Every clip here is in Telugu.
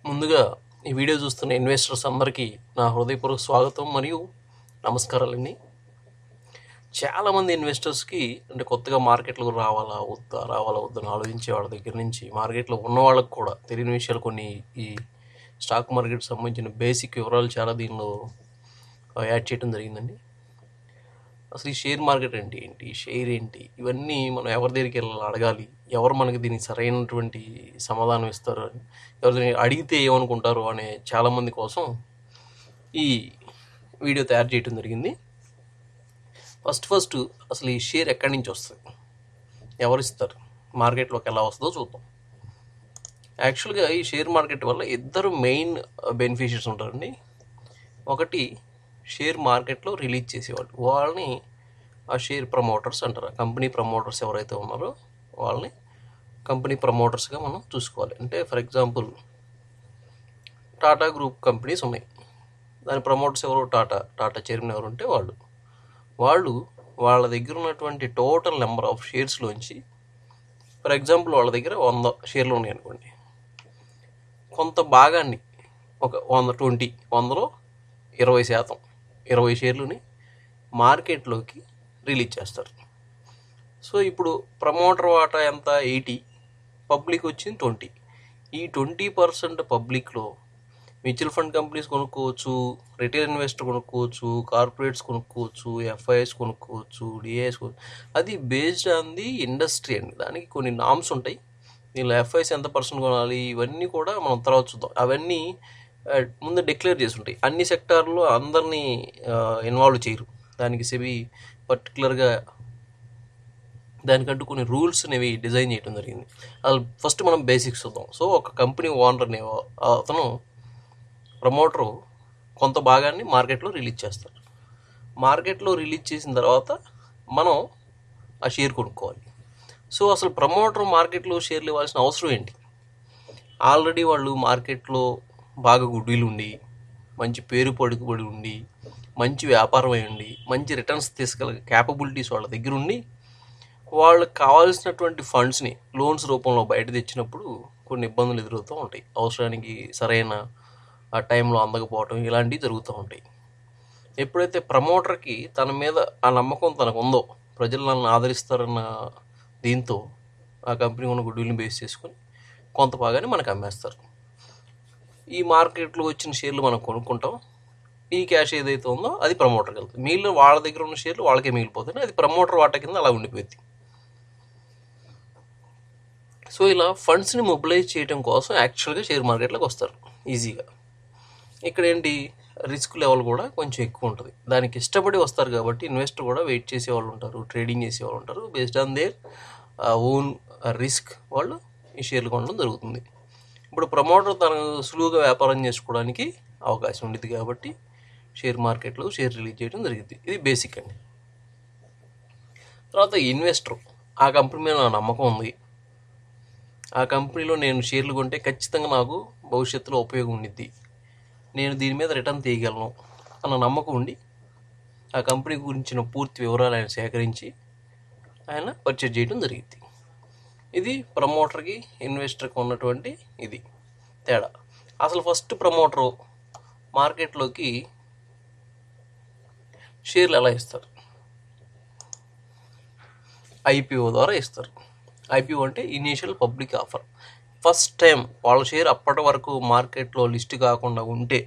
ముందుగా ఈ వీడియో చూస్తున్న ఇన్వెస్టర్స్ అందరికీ నా హృదయపూర్వక స్వాగతం మరియు నమస్కారాలండి చాలామంది ఇన్వెస్టర్స్కి అంటే కొత్తగా మార్కెట్లకు రావాలా వద్దా రావాలా వద్దని ఆలోచించే వాళ్ళ దగ్గర నుంచి మార్కెట్లో ఉన్న వాళ్ళకి కూడా తెలియని విషయాలు కొన్ని ఈ స్టాక్ మార్కెట్ సంబంధించిన బేసిక్ వివరాలు చాలా దీనిలో ఆ, యాడ్ చేయడం జరిగిందండి అసలు ఈ షేర్ మార్కెట్ అంటే ఏంటి షేర్ ఏంటి ఇవన్నీ మనం ఎవరి దగ్గరికి వెళ్ళాలి అడగాలి ఎవరు మనకి దీనికి సరైనటువంటి సమాధానం ఇస్తారు అని ఎవరు దీన్ని అడిగితే ఏమనుకుంటారు అనే చాలామంది కోసం ఈ వీడియో తయారు చేయడం జరిగింది ఫస్ట్ ఫస్ట్ అసలు ఈ షేర్ ఎక్కడి నుంచి వస్తుంది ఎవరు ఇస్తారు మార్కెట్లోకి ఎలా వస్తుందో చూద్దాం యాక్చువల్గా ఈ షేర్ మార్కెట్ వల్ల ఇద్దరు మెయిన్ బెనిఫిషియర్స్ ఉంటారండి ఒకటి షేర్ మార్కెట్లో రిలీజ్ చేసేవాళ్ళు వాళ్ళని ఆ షేర్ ప్రమోటర్స్ అంటారు కంపెనీ ప్రమోటర్స్ ఎవరైతే ఉన్నారో వాళ్ళని కంపెనీ ప్రమోటర్స్గా మనం చూసుకోవాలి అంటే for example Tata group companies ఉన్నాయి దాని ప్రమోటర్స్ ఎవరు టాటా టాటా చైర్మన్ ఎవరు ఉంటే వాళ్ళు వాళ్ళు వాళ్ళ దగ్గర ఉన్నటువంటి టోటల్ నెంబర్ ఆఫ్ షేర్స్లోంచి ఫర్ ఎగ్జాంపుల్ వాళ్ళ దగ్గర వంద షేర్లు ఉన్నాయి అనుకోండి కొంత భాగాన్ని ఒక వంద ట్వంటీ వందలో ఇరవై శాతం ఇరవై షేర్లుని మార్కెట్లోకి రిలీజ్ చేస్తారు సో ఇప్పుడు ప్రమోటర్ వాటా ఎంత ఎయిటీ పబ్లిక్ వచ్చింది ట్వంటీ ఈ ట్వంటీ పర్సెంట్ పబ్లిక్లో మ్యూచువల్ ఫండ్ కంపెనీస్ కొనుక్కోవచ్చు రిటైల్ ఇన్వెస్టర్ కొనుక్కోవచ్చు కార్పొరేట్స్ కొనుక్కోవచ్చు ఎఫ్ఐఎస్ కొనుక్కోవచ్చు డిఐఎస్ అది బేస్డ్ ఆన్ ది ఇండస్ట్రీ అండి దానికి కొన్ని నామ్స్ ఉంటాయి దీనిలో ఎఫ్ఐఎస్ ఎంత పర్సెంట్ కొనాలి ఇవన్నీ కూడా మనం తర్వాత చూద్దాం అవన్నీ ఆ, ముందు డిక్లేర్ చేసి ఉంటాయి అన్ని సెక్టార్లో అందరినీ ఇన్వాల్వ్ చేయరు దానికి సెబీ పర్టికులర్గా దానికంటూ కొన్ని రూల్స్ అనేవి డిజైన్ చేయడం జరిగింది అసలు ఫస్ట్ మనం బేసిక్స్ చూద్దాం సో ఒక కంపెనీ ఓనర్ అనే అతను ప్రమోటరు కొంత భాగాన్ని మార్కెట్లో రిలీజ్ చేస్తారు మార్కెట్లో రిలీజ్ చేసిన తర్వాత మనం ఆ షేర్ కొనుక్కోవాలి సో అసలు ప్రమోటర్ మార్కెట్లో షేర్లు ఇవ్వాల్సిన అవసరం ఏంటి ఆల్రెడీ వాళ్ళు మార్కెట్లో బాగా గుడ్విల్ ఉండి మంచి పేరు పడుకుబడి ఉండి మంచి వ్యాపారం అయి ఉండి మంచి రిటర్న్స్ తీసుకెళ్ళ క్యాపబిలిటీస్ వాళ్ళ దగ్గర ఉండి వాళ్ళకి కావాల్సినటువంటి ఫండ్స్ని లోన్స్ రూపంలో బయట తెచ్చినప్పుడు కొన్ని ఇబ్బందులు ఎదురవుతూ ఉంటాయి అవసరానికి సరైన ఆ టైంలో అందకపోవటం ఇలాంటివి జరుగుతూ ఉంటాయి ఎప్పుడైతే ప్రమోటర్కి తన మీద ఆ నమ్మకం తనకు ఉందో ప్రజలు నన్ను ఆదరిస్తారన్న దీంతో ఆ కంపెనీ ఉన్న గుడ్విల్ని బేస్ చేసుకొని కొంత భాగాన్ని మనకు అమ్మేస్తారు ఈ మార్కెట్లో వచ్చిన షేర్లు మనం కొనుక్కుంటాం ఈ క్యాష్ ఏదైతే ఉందో అది ప్రమోటర్కి వెళ్తుంది మిగిలిన వాళ్ళ దగ్గర ఉన్న షేర్లు వాళ్ళకే మిగిలిపోతాయి అది ప్రమోటర్ వాటా కింద అలా ఉండిపోయింది సో ఇలా ఫండ్స్ని మొబిలైజ్ చేయడం కోసం యాక్చువల్గా షేర్ మార్కెట్లోకి వస్తారు ఈజీగా ఇక్కడ ఏంటి రిస్క్ లెవెల్ కూడా కొంచెం ఎక్కువ ఉంటుంది దానికి ఇష్టపడి వస్తారు కాబట్టి ఇన్వెస్టర్ కూడా వెయిట్ చేసే వాళ్ళు ఉంటారు ట్రేడింగ్ చేసే వాళ్ళు ఉంటారు based on their own risk వాళ్ళు ఈ షేర్లు కొనడం జరుగుతుంది ఇప్పుడు ప్రమోటర్ తను సులువుగా వ్యాపారం చేసుకోవడానికి అవకాశం ఉండేది కాబట్టి షేర్ మార్కెట్లో షేర్ రిలీజ్ చేయడం జరిగింది ఇది బేసిక్ అండి తర్వాత ఇన్వెస్టర్ ఆ కంపెనీ మీద నా నమ్మకం ఉంది ఆ కంపెనీలో నేను షేర్లు కొంటే ఖచ్చితంగా నాకు భవిష్యత్తులో ఉపయోగం ఉండిద్ది నేను దీని మీద రిటర్న్ తీయగలను అన్న నమ్మకం ఉండి ఆ కంపెనీ గురించిన పూర్తి వివరాలు ఆయన సేకరించి ఆయన పర్చేజ్ చేయడం జరిగింది ఇది ప్రమోటర్కి ఇన్వెస్టర్కి ఉన్నటువంటి ఇది తేడా అసలు ఫస్ట్ ప్రమోటరు మార్కెట్లోకి షేర్లు ఎలా ఇస్తారు ఐపీఓ ద్వారా ఇస్తారు ఐపీఓ అంటే initial public offer first time వాళ్ళ షేర్ అప్పటి వరకు మార్కెట్లో లిస్ట్ కాకుండా ఉంటే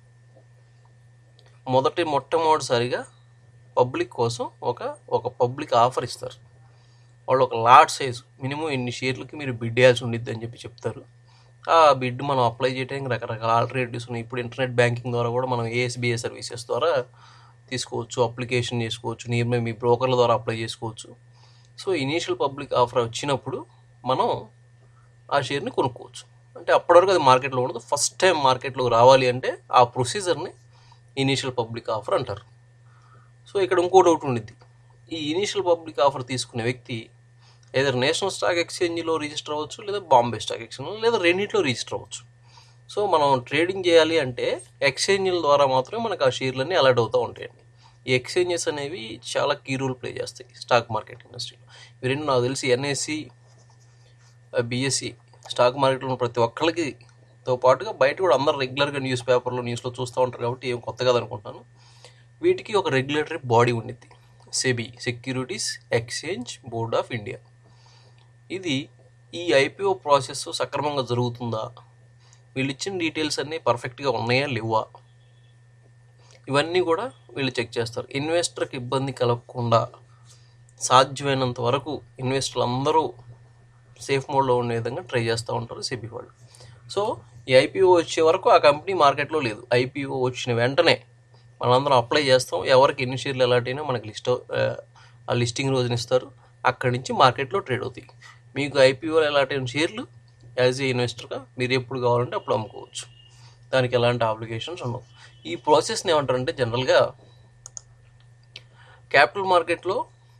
మొదటి మొట్టమొదటిసారిగా పబ్లిక్ కోసం ఒక ఒక పబ్లిక్ ఆఫర్ ఇస్తారు వాళ్ళు ఒక లాట్ సైజు మినిమం ఇన్ని షేర్లకి మీరు బిడ్ వేయాల్సి ఉండిద్ది అని చెప్పి చెప్తారు ఆ బిడ్ మనం అప్లై చేయడానికి రకరకాల ఆల్టర్నేటివ్స్ ఉన్నాయి ఇప్పుడు ఇంటర్నెట్ బ్యాంకింగ్ ద్వారా కూడా మనం ఏఎస్బిఐ సర్వీసెస్ ద్వారా తీసుకోవచ్చు అప్లికేషన్ చేసుకోవచ్చు నియర్ మీ బ్రోకర్ల ద్వారా అప్లై చేసుకోవచ్చు సో ఇనీషియల్ పబ్లిక్ ఆఫర్ వచ్చినప్పుడు మనం ఆ షేర్ని కొనుక్కోవచ్చు అంటే అప్పటివరకు అది మార్కెట్లో ఉండదు ఫస్ట్ టైం మార్కెట్లోకి రావాలి అంటే ఆ ప్రొసీజర్ని ఇనీషియల్ పబ్లిక్ ఆఫర్ అంటారు సో ఇక్కడ ఇంకో డౌట్ ఉండిద్ది ఈ ఇనీషియల్ పబ్లిక్ ఆఫర్ తీసుకునే వ్యక్తి లేదా నేషనల్ స్టాక్ ఎక్స్చేంజ్లో రిజిస్టర్ అవ్వచ్చు లేదా బాంబే స్టాక్ ఎక్స్చేంజ్ లేదా రెండింటిలో రిజిస్టర్ అవ్వచ్చు సో మనం ట్రేడింగ్ చేయాలి అంటే ఎక్స్చేంజ్ల ద్వారా మాత్రమే మనకు ఆ షేర్లన్నీ అలర్ట్ అవుతూ ఉంటాయండి ఈ ఎక్స్చేంజెస్ అనేవి చాలా కీ రోల్ ప్లే చేస్తాయి స్టాక్ మార్కెట్ ఇండస్ట్రీలో ఇవి రెండు నాకు తెలిసి ఎన్ఎస్సి బిఎస్సి స్టాక్ మార్కెట్లో ఉన్న ప్రతి ఒక్కరికి తో పాటుగా బయట కూడా అందరు రెగ్యులర్గా న్యూస్ పేపర్లో న్యూస్లో చూస్తూ ఉంటారు కాబట్టి ఏం కొత్త కాదు అనుకుంటాను వీటికి ఒక రెగ్యులేటరీ బాడీ ఉండిద్ది SEBI securities exchange board of India ఇది ఈ ఐపీఓ ప్రాసెస్ సక్రమంగా జరుగుతుందా వీళ్ళు ఇచ్చిన డీటెయిల్స్ అన్నీ పర్ఫెక్ట్గా ఉన్నాయా లేవా ఇవన్నీ కూడా వీళ్ళు చెక్ చేస్తారు ఇన్వెస్టర్కి ఇబ్బంది కలగకుండా సాధ్యమైనంత వరకు ఇన్వెస్టర్లు అందరూ సేఫ్ మోడ్లో ఉండే విధంగా ట్రై చేస్తూ ఉంటారు సెబీ వాళ్ళు సో ఈ ఐపీఓ వచ్చే వరకు ఆ కంపెనీ మార్కెట్లో లేదు ఐపీఓ వచ్చిన వెంటనే మనందరం అప్లై చేస్తాం ఎవరికి ఎన్ని షేర్లు ఎలాంటినా మనకి లిస్ట్ ఆ లిస్టింగ్ రోజున ఇస్తారు అక్కడి నుంచి మార్కెట్లో ట్రేడ్ అవుతాయి మీకు ఐపీఓలో ఎలాంటి షేర్లు యాజ్ ఏ ఇన్వెస్టర్గా మీరు ఎప్పుడు కావాలంటే అప్పుడు అమ్ముకోవచ్చు దానికి ఎలాంటి అప్లికేషన్స్ ఉండవు ఈ ప్రాసెస్ని ఏమంటారంటే జనరల్గా క్యాపిటల్ మార్కెట్లో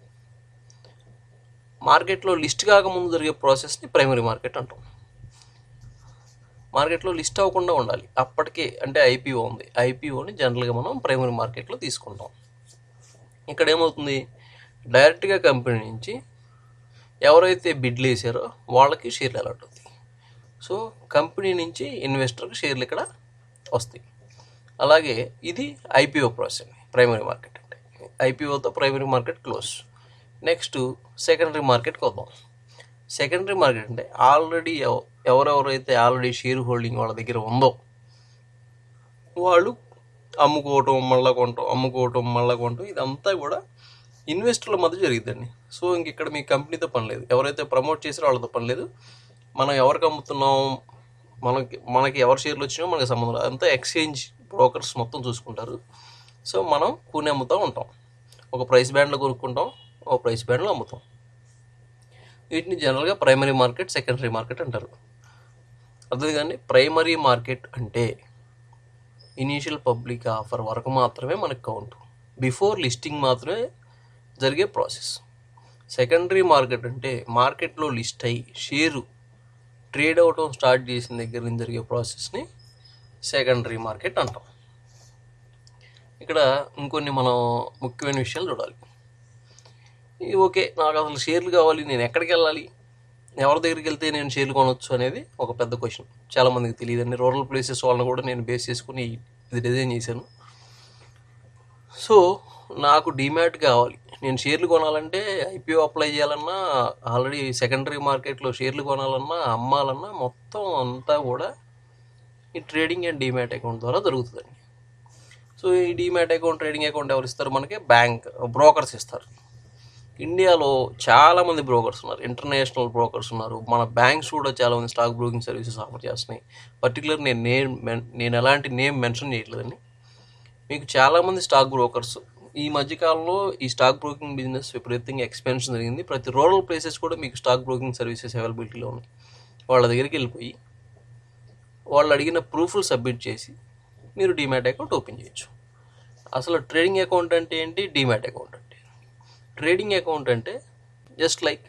మార్కెట్లో లిస్ట్ కాకముందు జరిగే ప్రాసెస్ని ప్రైమరీ మార్కెట్ అంటాం మార్కెట్లో లిస్ట్ అవ్వకుండా ఉండాలి అప్పటికే అంటే ఐపీఓ ఉంది ఐపీఓని జనరల్గా మనం ప్రైమరీ మార్కెట్లో తీసుకుంటాం ఇక్కడ ఏమవుతుంది డైరెక్ట్గా కంపెనీ నుంచి ఎవరైతే బిడ్లు వేసారో వాళ్ళకి షేర్లు అలాట్ అవుతాయి సో కంపెనీ నుంచి ఇన్వెస్టర్కి షేర్లు ఇక్కడ వస్తాయి అలాగే ఇది ఐపీఓ ప్రాసెస్ ప్రైమరీ మార్కెట్ అంటే ఐపీఓతో primary market close next secondary మార్కెట్కి వద్దాం సెకండరీ మార్కెట్ అంటే ఆల్రెడీ ఎవ ఎవరెవరైతే ఆల్రెడీ షేర్ హోల్డింగ్ వాళ్ళ దగ్గర ఉందో వాళ్ళు అమ్ముకోవటం మళ్ళా కొనటం అమ్ముకోవటం మళ్ళా కొనటం ఇదంతా కూడా ఇన్వెస్టర్ల మధ్య జరిగిద్దండి సో ఇంక ఇక్కడ మీ కంపెనీతో పని లేదు ఎవరైతే ప్రమోట్ చేసారో వాళ్ళతో పని లేదు మనం ఎవరికి అమ్ముతున్నాం మనకి మనకి ఎవరి షేర్లు వచ్చినాయో మనకి సంబంధం లేదు అంతా ఎక్స్చేంజ్ బ్రోకర్స్ మొత్తం చూసుకుంటారు సో మనం కొని అమ్ముతూ ఉంటాం ఒక ప్రైస్ బ్యాండ్లో కొనుక్కుంటాం ఒక ప్రైస్ బ్యాండ్లో అమ్ముతాం వీటిని జనరల్గా ప్రైమరీ మార్కెట్ సెకండరీ మార్కెట్ అంటారు అదే కానీ ప్రైమరీ మార్కెట్ అంటే ఇనీషియల్ పబ్లిక్ ఆఫర్ వరకు మాత్రమే మనకు కౌంట్ బిఫోర్ లిస్టింగ్ మాత్రమే జరిగే ప్రాసెస్ సెకండరీ మార్కెట్ అంటే మార్కెట్లో లిస్ట్ అయ్యి షేరు ట్రేడ్ అవటం స్టార్ట్ చేసిన దగ్గర నుంచి జరిగే ప్రాసెస్ని సెకండరీ మార్కెట్ అంటాం ఇక్కడ ఇంకొన్ని మనం ముఖ్యమైన విషయాలు చూడాలి ఇది ఓకే నాకు అసలు షేర్లు కావాలి నేను ఎక్కడికి వెళ్ళాలి ఎవరి దగ్గరికి వెళ్తే నేను షేర్లు కొనవచ్చు అనేది ఒక పెద్ద క్వశ్చన్ చాలామందికి తెలియదండి రూరల్ ప్లేసెస్ వాళ్ళని కూడా నేను బేస్ చేసుకుని ఇది డిజైన్ చేశాను సో నాకు డిమాట్ కావాలి నేను షేర్లు కొనాలంటే ఐపీఓ అప్లై చేయాలన్నా ఆల్రెడీ సెకండరీ మార్కెట్లో షేర్లు కొనాలన్నా అమ్మాలన్నా మొత్తం అంతా కూడా ఈ ట్రేడింగ్ అండ్ డిమాట్ అకౌంట్ ద్వారా జరుగుతుందండి సో ఈ డిమాట్ అకౌంట్ ట్రేడింగ్ అకౌంట్ ఎవరు ఇస్తారు మనకి బ్యాంక్ బ్రోకర్స్ ఇస్తారు ఇండియాలో చాలామంది బ్రోకర్స్ ఉన్నారు ఇంటర్నేషనల్ బ్రోకర్స్ ఉన్నారు మన బ్యాంక్స్ కూడా చాలామంది స్టాక్ బ్రోకింగ్ సర్వీసెస్ ఆఫర్ చేస్తున్నాయి పర్టికులర్ నేను నేమ్ నేను ఎలాంటి నేమ్ మెన్షన్ చేయట్లేదండి మీకు చాలామంది స్టాక్ బ్రోకర్స్ ఈ మధ్యకాలంలో ఈ స్టాక్ బ్రోకింగ్ బిజినెస్ విపరీతంగా ఎక్స్పెన్షన్ జరిగింది ప్రతి రూరల్ ప్లేసెస్ కూడా మీకు స్టాక్ బ్రోకింగ్ సర్వీసెస్ అవైలబిలిటీలో ఉన్నాయి వాళ్ళ దగ్గరికి వెళ్ళిపోయి వాళ్ళు అడిగిన ప్రూఫ్లు సబ్మిట్ చేసి మీరు డిమాట్ అకౌంట్ ఓపెన్ చేయొచ్చు అసలు ట్రేడింగ్ అకౌంట్ అంటే ఏంటి డిమాట్ అకౌంట్ అంటే ట్రేడింగ్ అకౌంట్ అంటే జస్ట్ లైక్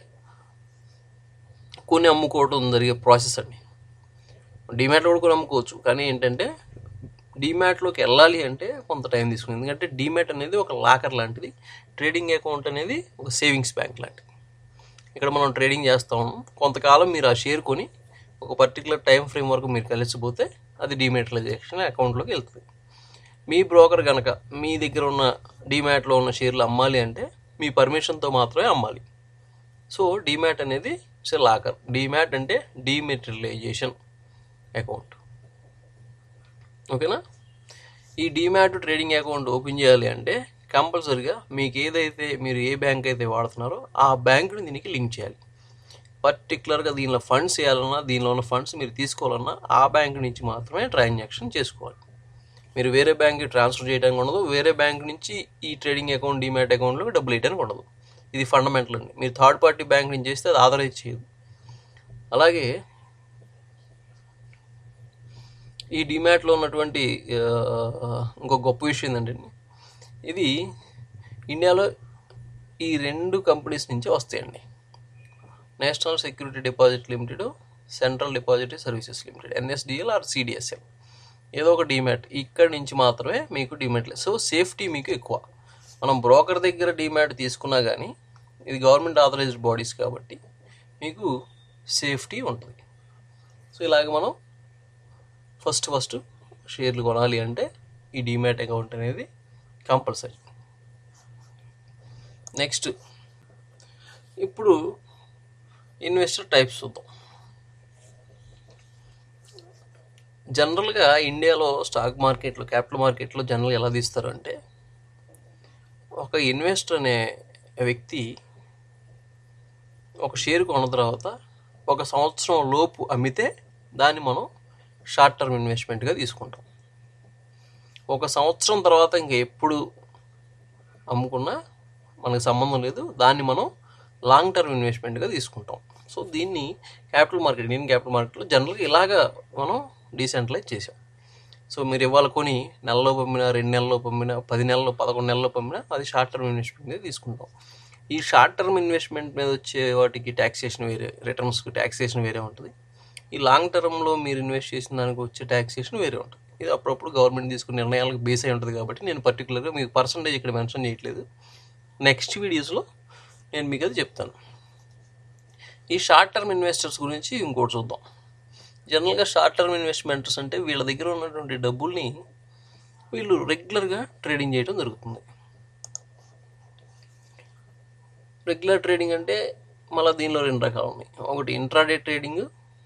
కొని అమ్ముకోవడం జరిగే ప్రాసెస్ అండి డిమాట్లో కూడా కొని అమ్ముకోవచ్చు కానీ ఏంటంటే డిమాట్లోకి వెళ్ళాలి అంటే కొంత టైం తీసుకుంది ఎందుకంటే డిమాట్ అనేది ఒక లాకర్ లాంటిది ట్రేడింగ్ అకౌంట్ అనేది ఒక సేవింగ్స్ బ్యాంక్ లాంటిది ఇక్కడ మనం ట్రేడింగ్ చేస్తాం కొంతకాలం మీరు ఆ షేర్ కొని ఒక పర్టికులర్ టైం ఫ్రేమ్ వరకు మీరు కలిసిపోతే అది డిమాటలైజేషన్ అకౌంట్లోకి వెళ్తుంది మీ బ్రోకర్ కనుక మీ దగ్గర ఉన్న డిమాట్లో ఉన్న షేర్లు అమ్మాలి అంటే మీ పర్మిషన్తో మాత్రమే అమ్మాలి సో డిమాట్ అనేది ఇట్స్ లాకర్ డిమాట్ అంటే డిమెటీరియలైజేషన్ అకౌంట్ ఓకేనా ఈ డిమాట్ ట్రేడింగ్ అకౌంట్ ఓపెన్ చేయాలి అంటే కంపల్సరిగా మీకు ఏదైతే మీరు ఏ బ్యాంక్ అయితే వాడుతున్నారో ఆ బ్యాంకుని దీనికి లింక్ చేయాలి పర్టికులర్గా దీనిలో ఫండ్స్ వేయాలన్నా దీనిలో ఉన్న ఫండ్స్ మీరు తీసుకోవాలన్నా ఆ బ్యాంక్ నుంచి మాత్రమే ట్రాన్సాక్షన్ చేసుకోవాలి మీరు వేరే బ్యాంక్కి ట్రాన్స్ఫర్ చేయడానికి ఉండదు వేరే బ్యాంక్ నుంచి ఈ ట్రేడింగ్ అకౌంట్ డిమాట్ అకౌంట్లోకి డబ్బులు వేయడానికి ఉండదు ఇది ఫండమెంటల్ అండి మీరు థర్డ్ పార్టీ బ్యాంక్ నుంచి చేస్తే అది ఆథరైజ్ చేయదు అలాగే ఈ డిమాట్లో ఉన్నటువంటి ఇంకో గొప్ప విషయం ఏంటంటే ఇది ఇండియాలో ఈ రెండు కంపెనీస్ నుంచి వస్తాయండి national security deposit limited central depository services limited NSDL or CDSL ఏదో ఒక డిమాట్ ఇక్కడి నుంచి మాత్రమే మీకు డిమాట్ లేదు సో సేఫ్టీ మీకు ఎక్కువ మనం బ్రోకర్ దగ్గర డిమాట్ తీసుకున్నా కానీ ఇది గవర్నమెంట్ ఆథరైజ్డ్ బాడీస్ కాబట్టి మీకు సేఫ్టీ ఉంటుంది సో ఇలాగ మనం ఫస్ట్ ఫస్ట్ షేర్లు కొనాలి అంటే ఈ డిమ్యాట్ అకౌంట్ అనేది కంపల్సరీ నెక్స్ట్ ఇప్పుడు ఇన్వెస్టర్ టైప్స్ చూద్దాం జనరల్గా ఇండియాలో స్టాక్ మార్కెట్లో క్యాపిటల్ మార్కెట్లో జనరల్గా ఎలా తీస్తారు అంటే ఒక ఇన్వెస్టర్ అనే వ్యక్తి ఒక షేర్ కొన్న తర్వాత ఒక సంవత్సరం లోపు అమ్మితే దాన్ని మనం షార్ట్ టర్మ్ ఇన్వెస్ట్మెంట్గా తీసుకుంటాం ఒక సంవత్సరం తర్వాత ఇంకా ఎప్పుడు అమ్ముకున్నా మనకు సంబంధం లేదు దాన్ని మనం లాంగ్ టర్మ్ ఇన్వెస్ట్మెంట్గా తీసుకుంటాం సో దీన్ని క్యాపిటల్ మార్కెట్ ఇండియన్ క్యాపిటల్ మార్కెట్లో జనరల్గా ఇలాగా మనం డీసెంట్రలైజ్ చేసాం సో మీరు ఇవాళ కొని నెలలో పంపినా రెండు నెలల్లో పంపినా పది నెలల్లో పదకొండు నెలల్లో పంపినా అది షార్ట్ టర్మ్ ఇన్వెస్ట్మెంట్ మీద తీసుకుంటాం ఈ షార్ట్ టర్మ్ ఇన్వెస్ట్మెంట్ మీద వచ్చే వాటికి ట్యాక్సేషన్ వేరే రిటర్న్స్కి ట్యాక్సేషన్ వేరే ఉంటుంది ఈ లాంగ్ టర్మ్లో మీరు ఇన్వెస్ట్ చేసిన దానికి వచ్చే ట్యాక్సేషన్ వేరే ఉంటుంది ఇది అప్పుడప్పుడు గవర్నమెంట్ తీసుకునే నిర్ణయాలకు బేస్ అయి ఉంటుంది కాబట్టి నేను పర్టికులర్గా మీకు పర్సంటేజ్ ఇక్కడ మెన్షన్ చేయట్లేదు నెక్స్ట్ వీడియోస్లో నేను మీకు అది చెప్తాను ఈ షార్ట్ టర్మ్ ఇన్వెస్టర్స్ గురించి ఇంకోటి చూద్దాం జనరల్గా షార్ట్ టర్మ్ ఇన్వెస్ట్మెంటర్స్ అంటే వీళ్ళ దగ్గర ఉన్నటువంటి డబ్బుల్ని వీళ్ళు రెగ్యులర్గా ట్రేడింగ్ చేయడం జరుగుతుంది రెగ్యులర్ ట్రేడింగ్ అంటే మళ్ళీ దీనిలో రెండు రకాలు ఉన్నాయి ఒకటి intraday trading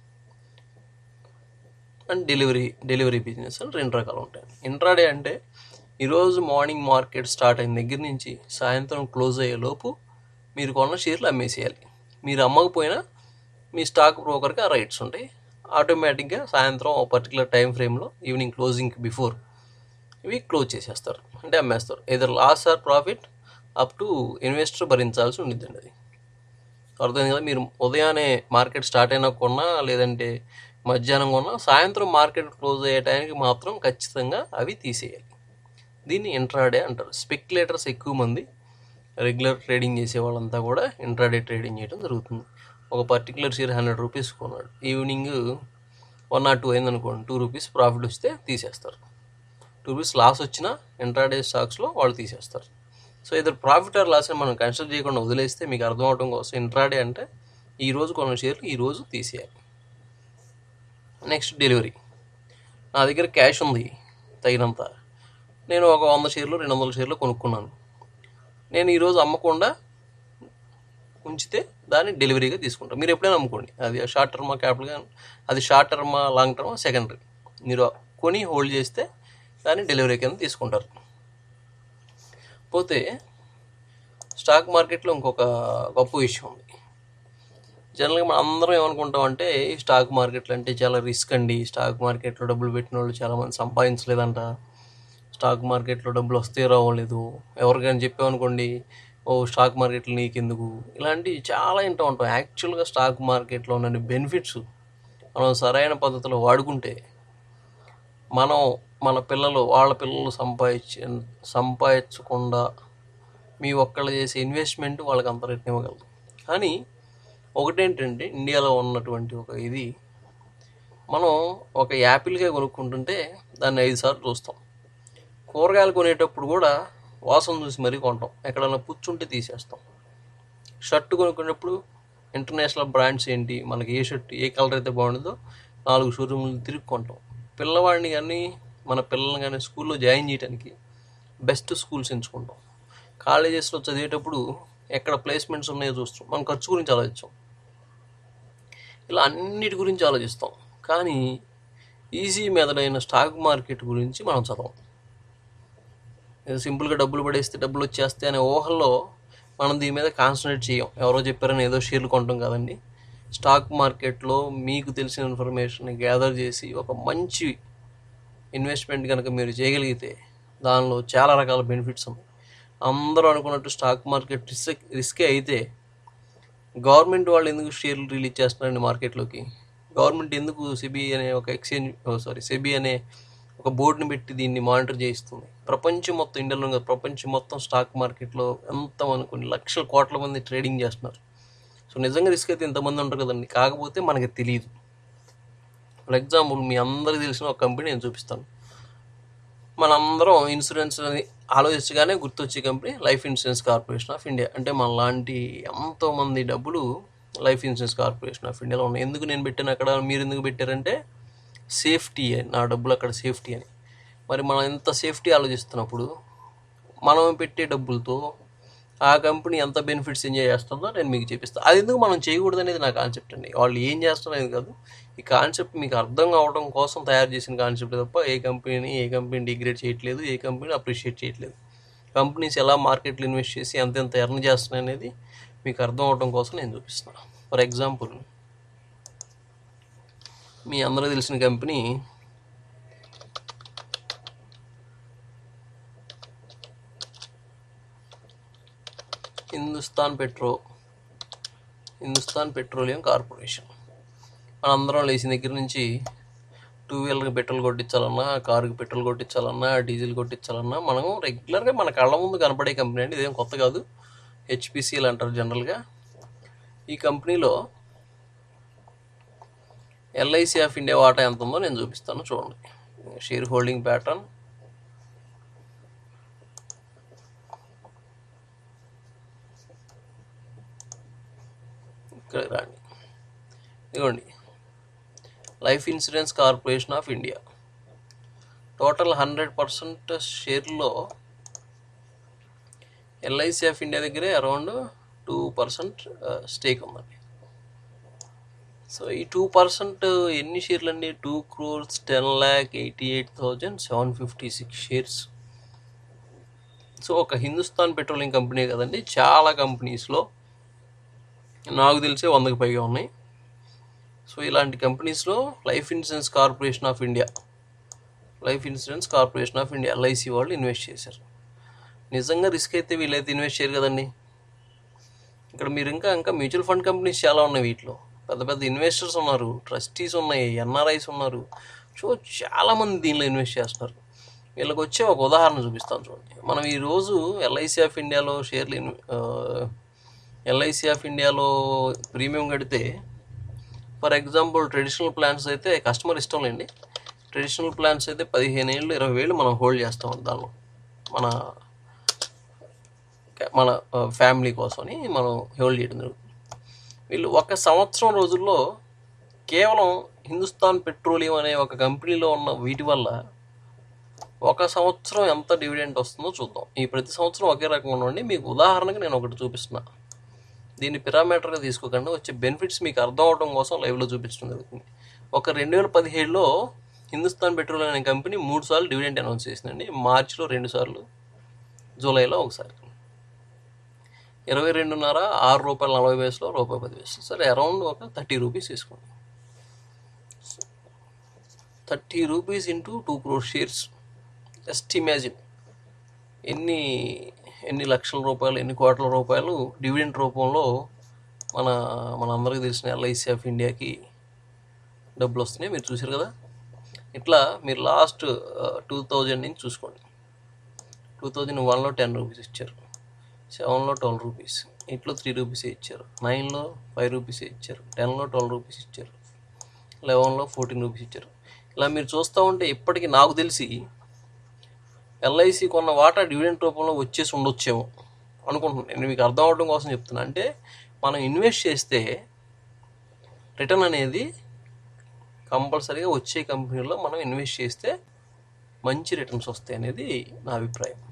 and delivery delivery business అని రెండు రకాలు ఉంటాయి ఇంట్రాడే అంటే ఈరోజు మార్నింగ్ మార్కెట్ స్టార్ట్ అయిన దగ్గర నుంచి సాయంత్రం క్లోజ్ అయ్యే లోపు మీరు కొన్న షేర్లు అమ్మేసేయాలి మీరు అమ్మకపోయినా మీ స్టాక్ బ్రోకర్కి ఆ రైట్స్ ఉంటాయి ఆటోమేటిక్గా సాయంత్రం ఒక పర్టికులర్ టైం ఫ్రేమ్లో ఈవినింగ్ క్లోజింగ్కి బిఫోర్ ఇవి క్లోజ్ చేసేస్తారు అంటే అమ్మేస్తారు either loss or profit up to investor భరించాల్సి ఉండిద్దండి అది అర్థమైంది కదా మీరు ఉదయాన్నే మార్కెట్ స్టార్ట్ అయినా కొన్నా లేదంటే మధ్యాహ్నం కొన్నా సాయంత్రం మార్కెట్ క్లోజ్ అయ్యే టైంకి మాత్రం ఖచ్చితంగా అవి తీసేయాలి దీన్ని ఇంట్రాడే అంటారు స్పెక్యులేటర్స్ ఎక్కువ మంది రెగ్యులర్ ట్రేడింగ్ చేసే వాళ్ళంతా కూడా ఇంట్రాడే ట్రేడింగ్ చేయడం జరుగుతుంది ఒక పర్టికులర్ షేర్ హండ్రెడ్ రూపీస్ కొన్నాడు ఈవినింగ్ వన్ నాట్ టూ అయింది అనుకోండి టూ రూపీస్ ప్రాఫిట్ వస్తే తీసేస్తారు టూ రూపీస్ లాస్ వచ్చినా ఇంట్రాడే స్టాక్స్లో వాళ్ళు తీసేస్తారు సో ఇద్దరు ప్రాఫిట్ ఆర్ లాస్ అని మనం కన్సిడర్ చేయకుండా వదిలేస్తే మీకు అర్థం అవడం కోసం ఇంట్రాడే అంటే ఈ రోజు కొన్న షేర్లు ఈ రోజు తీసేయాలి నెక్స్ట్ డెలివరీ నా దగ్గర క్యాష్ ఉంది తగినంత నేను ఒక వంద షేర్లు రెండు వందల షేర్లు కొనుక్కున్నాను నేను ఈరోజు అమ్మకుండా ఉంచితే దాన్ని డెలివరీగా తీసుకుంటాను మీరు ఎప్పుడైనా అమ్ముకోండి అది షార్ట్ టర్మా క్యాపిటల్గా అది షార్ట్ టర్మా లాంగ్ టర్మా సెకండరీ మీరు కొని హోల్డ్ చేస్తే దాన్ని డెలివరీ కింద తీసుకుంటారు పోతే స్టాక్ మార్కెట్లో ఇంకొక గొప్ప విషయం ఉంది జనరల్గా మనం అందరం ఏమనుకుంటాం అంటే ఈ స్టాక్ మార్కెట్లు అంటే చాలా రిస్క్ అండి స్టాక్ మార్కెట్లో డబ్బులు పెట్టిన వాళ్ళు చాలామంది సంపాదించలేదంట స్టాక్ మార్కెట్లో డబ్బులు వస్తే రావలేదు ఎవరికైనా చెప్పామనుకోండి ఓ స్టాక్ మార్కెట్లు నీకెందుకు ఇలాంటివి చాలా వింటూ ఉంటాం యాక్చువల్గా స్టాక్ మార్కెట్లో ఉన్న బెనిఫిట్స్ మనం సరైన పద్ధతిలో వాడుకుంటే మనం మన పిల్లలు వాళ్ళ పిల్లలు సంపాదించి సంపాదించకుండా మీ ఒక్కళ్ళు చేసే ఇన్వెస్ట్మెంట్ వాళ్ళకి అంత రేట్ ఇవ్వగలదు కానీ ఒకటేంటంటే ఇండియాలో ఉన్నటువంటి ఒక ఇది మనం ఒక యాపిల్గా కొనుక్కుంటుంటే దాన్ని ఐదు సార్లు చూస్తాం కూరగాయలు కొనేటప్పుడు కూడా వాసన చూసి మరీ కొంటాం ఎక్కడైనా పుచ్చుంటే తీసేస్తాం షర్ట్ కొనుక్కునేటప్పుడు ఇంటర్నేషనల్ బ్రాండ్స్ ఏంటి మనకి ఏ షర్ట్ ఏ కలర్ అయితే బాగుంటుందో నాలుగు షోరూమ్లు తిరిగి కొంటాం పిల్లవాడిని కానీ మన పిల్లల్ని కానీ స్కూల్లో జాయిన్ చేయడానికి బెస్ట్ స్కూల్స్ ఎంచుకుంటాం కాలేజెస్లో చదివేటప్పుడు ఎక్కడ ప్లేస్మెంట్స్ ఉన్నాయో చూస్తాం మనం ఖర్చు గురించి ఆలోచిస్తాం ఇలా అన్నిటి గురించి ఆలోచిస్తాం కానీ ఈజీ మెదడైన స్టాక్ మార్కెట్ గురించి మనం చదవం ఏదో సింపుల్గా డబ్బులు పడేస్తే డబ్బులు వచ్చేస్తే అనే ఊహల్లో మనం దీని మీద కాన్సన్ట్రేట్ చేయం ఎవరో చెప్పారని ఏదో షేర్లు కొంటాం కదండి స్టాక్ మార్కెట్లో మీకు తెలిసిన ఇన్ఫర్మేషన్ గ్యాదర్ చేసి ఒక మంచి ఇన్వెస్ట్మెంట్ కనుక మీరు చేయగలిగితే దానిలో చాలా రకాల బెనిఫిట్స్ ఉన్నాయి అందరూ అనుకున్నట్టు స్టాక్ మార్కెట్ రిస్క్ రిస్కే అయితే గవర్నమెంట్ వాళ్ళు ఎందుకు షేర్లు రిలీజ్ చేస్తున్నారండి మార్కెట్లోకి గవర్నమెంట్ ఎందుకు సెబీ అనే ఒక ఎక్స్చేంజ్ సారీ సెబీ అనే ఒక బోర్డుని పెట్టి దీన్ని మానిటర్ చేయిస్తుంది ప్రపంచం మొత్తం ఇండియాలో కాదు, ప్రపంచం మొత్తం స్టాక్ మార్కెట్లో ఎంత కొన్ని లక్షల కోట్ల మంది ట్రేడింగ్ చేస్తున్నారు సో నిజంగా రిస్క్ అయితే ఇంతమంది ఉంటారు కదండి కాకపోతే మనకి తెలియదు ఫర్ ఎగ్జాంపుల్ మీ అందరికీ తెలిసిన ఒక కంపెనీ నేను చూపిస్తాను మనందరం ఇన్సూరెన్స్ అని ఆలోచించగానే గుర్తొచ్చే company life insurance corporation of India అంటే మన లాంటి ఎంతోమంది డబ్బులు లైఫ్ ఇన్సూరెన్స్ కార్పొరేషన్ ఆఫ్ ఇండియాలో ఉన్నాయి ఎందుకు నేను పెట్టాను అక్కడ మీరు ఎందుకు పెట్టారంటే సేఫ్టీ అని నా డబ్బులు అక్కడ సేఫ్టీ అని మరి మనం ఎంత సేఫ్టీ ఆలోచిస్తున్నప్పుడు మనం పెట్టే డబ్బులతో ఆ కంపెనీ ఎంత బెనిఫిట్స్ ఎంజాయ్ చేస్తుందో నేను మీకు చూపిస్తాను అది ఎందుకు మనం చేయకూడదు అనేది నా కాన్సెప్ట్ అండి వాళ్ళు ఏం చేస్తున్నారు అనేది కాదు ఈ కాన్సెప్ట్ మీకు అర్థం కావడం కోసం తయారు చేసిన కాన్సెప్ట్ తప్ప ఏ కంపెనీని ఏ కంపెనీ డిగ్రేడ్ చేయట్లేదు ఏ కంపెనీ అప్రిషియేట్ చేయట్లేదు కంపెనీస్ ఎలా మార్కెట్లో ఇన్వెస్ట్ చేసి ఎంత ఎంత ఎర్న్ చేస్తున్నాయి అనేది మీకు అర్థం అవడం కోసం నేను చూపిస్తున్నాను ఫర్ ఎగ్జాంపుల్ మీ అందరికీ తెలిసిన company Hindustan petro Hindustan petroleum corporation మనందరం లేచిన దగ్గర నుంచి టూ వీలర్కి పెట్రోల్ కొట్టించాలన్నా కారుకి పెట్రోల్ కొట్టించాలన్నా డీజిల్ కొట్టించాలన్నా మనం రెగ్యులర్గా మన కళ్ళ ముందు కనపడే కంపెనీ అండి ఇదేం కొత్త కాదు హెచ్పిసిఎల్ అంటారు జనరల్గా ఈ కంపెనీలో ఎల్ఐసి ఆఫ్ ఇండియా వాటా ఎంత ఉందో నేను చూపిస్తాను చూడండి షేర్ హోల్డింగ్ ప్యాటర్న్ ఇక్కడ రాండి ఇదిగోండి life insurance corporation of India total hundred percent షేర్లో ఎల్ఐసి ఆఫ్ ఇండియా దగ్గరే అరౌండ్ టూ పర్సెంట్ స్టేక్ ఉందండి సో ఈ టూ పర్సెంట్ ఎన్ని షేర్లు అండి two crores ten lakh eighty eight thousand seven fifty six shares so ఒక హిందుస్థాన్ పెట్రోలియం కంపెనీ కదండి చాలా కంపెనీస్లో నాకు తెలిసే వందకి పైగా ఉన్నాయి సో ఇలాంటి కంపెనీస్లో life insurance corporation of India life insurance corporation of India LIC వాళ్ళు ఇన్వెస్ట్ చేశారు నిజంగా రిస్క్ అయితే వీళ్ళైతే ఇన్వెస్ట్ చేయరు కదండి ఇక్కడ మీరు ఇంకా ఇంకా మ్యూచువల్ ఫండ్ కంపెనీస్ చాలా ఉన్నాయి వీటిలో పెద్ద పెద్ద ఇన్వెస్టర్స్ ఉన్నారు ట్రస్టీస్ ఉన్నాయి ఎన్ఆర్ఐస్ ఉన్నారు సో చాలామంది దీనిలో ఇన్వెస్ట్ చేస్తున్నారు వీళ్ళకి వచ్చే ఒక ఉదాహరణ చూపిస్తాను చూడండి మనం ఈరోజు ఎల్ఐసి ఆఫ్ ఇండియాలో షేర్లు ఎల్ఐసి ఆఫ్ ఇండియాలో ప్రీమియం కడితే ఫర్ ఎగ్జాంపుల్ ట్రెడిషనల్ ప్లాన్స్ అయితే కస్టమర్ ఇష్టం లేండి ట్రెడిషనల్ ప్లాన్స్ అయితే పదిహేను ఏళ్ళు ఇరవై వేలు మనం హోల్డ్ చేస్తాం దానిలో మన మన ఫ్యామిలీ కోసమని మనం హోల్డ్ చేయడం జరుగుతుంది వీళ్ళు ఒక సంవత్సరం రోజుల్లో కేవలం హిందుస్థాన్ పెట్రోలియం అనే ఒక కంపెనీలో ఉన్న వీటి వల్ల ఒక సంవత్సరం ఎంత డివిడెంట్ వస్తుందో చూద్దాం ఈ ప్రతి సంవత్సరం ఒకే రకంగా ఉండండి మీకు ఉదాహరణకి నేను ఒకటి చూపిస్తున్నా దీన్ని పిరామీటర్గా తీసుకోకుండా వచ్చే బెనిఫిట్స్ మీకు అర్థం అవడం కోసం లైవ్లో చూపించడం జరుగుతుంది ఒక రెండు వేల పదిహేడులో హిందుస్థాన్ పెట్రోల్ అనే కంపెనీ మూడు సార్లు డివిడెంట్ అనౌన్స్ చేసిందండి మార్చిలో రెండు సార్లు జూలైలో ఒకసారి ఇరవై రెండున్నర ఆరు రూపాయల నలభై పైసలో రూపాయి పది పైసలు సరే అరౌండ్ ఒక థర్టీ రూపీస్ తీసుకోండి thirty rupees into two crore shares just imagine ఎన్ని ఎన్ని లక్షల రూపాయలు ఎన్ని కోట్ల రూపాయలు డివిడెంట్ రూపంలో మన మనందరికీ తెలిసిన ఎల్ఐసి ఆఫ్ ఇండియాకి డబ్బులు వస్తున్నాయి మీరు చూసారు కదా ఇట్లా మీరు లాస్ట్ టూ థౌజండ్ నుంచి చూసుకోండి టూ థౌజండ్ వన్లో టెన్ రూపీస్ ఇచ్చారు సెవెన్లో ట్వెల్వ్ రూపీస్ ఎయిట్లో త్రీ రూపీస్ ఇచ్చారు నైన్లో ఫైవ్ రూపీస్ ఇచ్చారు టెన్లో ట్వెల్వ్ రూపీస్ ఇచ్చారు లెవెన్లో ఫోర్టీన్ రూపీస్ ఇచ్చారు ఇలా మీరు చూస్తూ ఉంటే ఇప్పటికీ నాకు తెలిసి ఎల్ఐసి కొన్న వాటా డివిడెంట్ రూపంలో వచ్చేసి ఉండొచ్చేమో అనుకుంటున్నాను నేను మీకు అర్థం అవడం కోసం చెప్తున్నా అంటే మనం ఇన్వెస్ట్ చేస్తే రిటర్న్ అనేది కంపల్సరీగా వచ్చే కంపెనీలో మనం ఇన్వెస్ట్ చేస్తే మంచి రిటర్న్స్ వస్తాయి అనేది నా అభిప్రాయం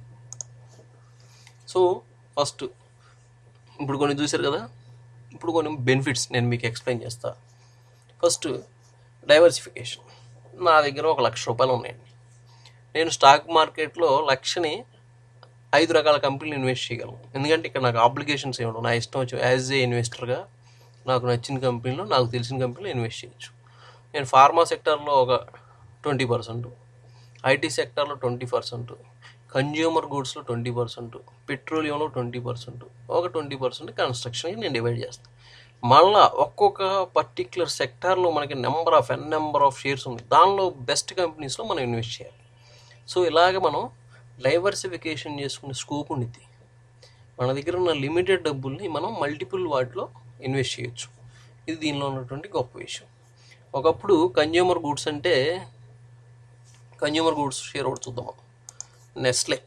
సో ఫస్ట్ ఇప్పుడు కొన్ని చూశారు కదా ఇప్పుడు కొన్ని బెనిఫిట్స్ నేను మీకు ఎక్స్ప్లెయిన్ చేస్తా ఫస్ట్ డైవర్సిఫికేషన్ నా దగ్గర ఒక లక్ష రూపాయలు ఉన్నాయండి నేను స్టాక్ మార్కెట్లో లక్షని ఐదు రకాల కంపెనీలు ఇన్వెస్ట్ చేయగలను ఎందుకంటే ఇక్కడ నాకు ఆబ్లిగేషన్స్ ఏమి ఉండవు నా ఇష్టం వచ్చి యాజ్ ఏ ఇన్వెస్టర్గా నాకు నచ్చిన కంపెనీలో నాకు తెలిసిన కంపెనీలో ఇన్వెస్ట్ చేయొచ్చు నేను ఫార్మా సెక్టర్లో ఒక ట్వంటీ పర్సెంట్ ఐటీ సెక్టర్లో ట్వంటీ పర్సెంట్ కన్జ్యూమర్ గూడ్స్లో ట్వంటీ పర్సెంట్ పెట్రోలియంలో ట్వంటీ పర్సెంట్ ఒక ట్వంటీ పర్సెంట్ కన్స్ట్రక్షన్కి నేను డివైడ్ చేస్తాను మళ్ళా ఒక్కొక్క పర్టిక్యులర్ సెక్టార్లో మనకి number of N number of shares ఉంది దానిలో బెస్ట్ కంపెనీస్లో మనం ఇన్వెస్ట్ చేయాలి సో ఇలాగ మనం డైవర్సిఫికేషన్ చేసుకునే స్కోప్ ఉండిద్ది మన దగ్గర ఉన్న లిమిటెడ్ డబ్బుల్ని మనం మల్టిపుల్ వాటిలో ఇన్వెస్ట్ చేయొచ్చు ఇది దీనిలో ఉన్నటువంటి గొప్ప విషయం ఒకప్పుడు కన్జ్యూమర్ గూడ్స్ అంటే కన్జ్యూమర్ గూడ్స్ షేర్ ఒకటి చూద్దాం మనం నెస్లే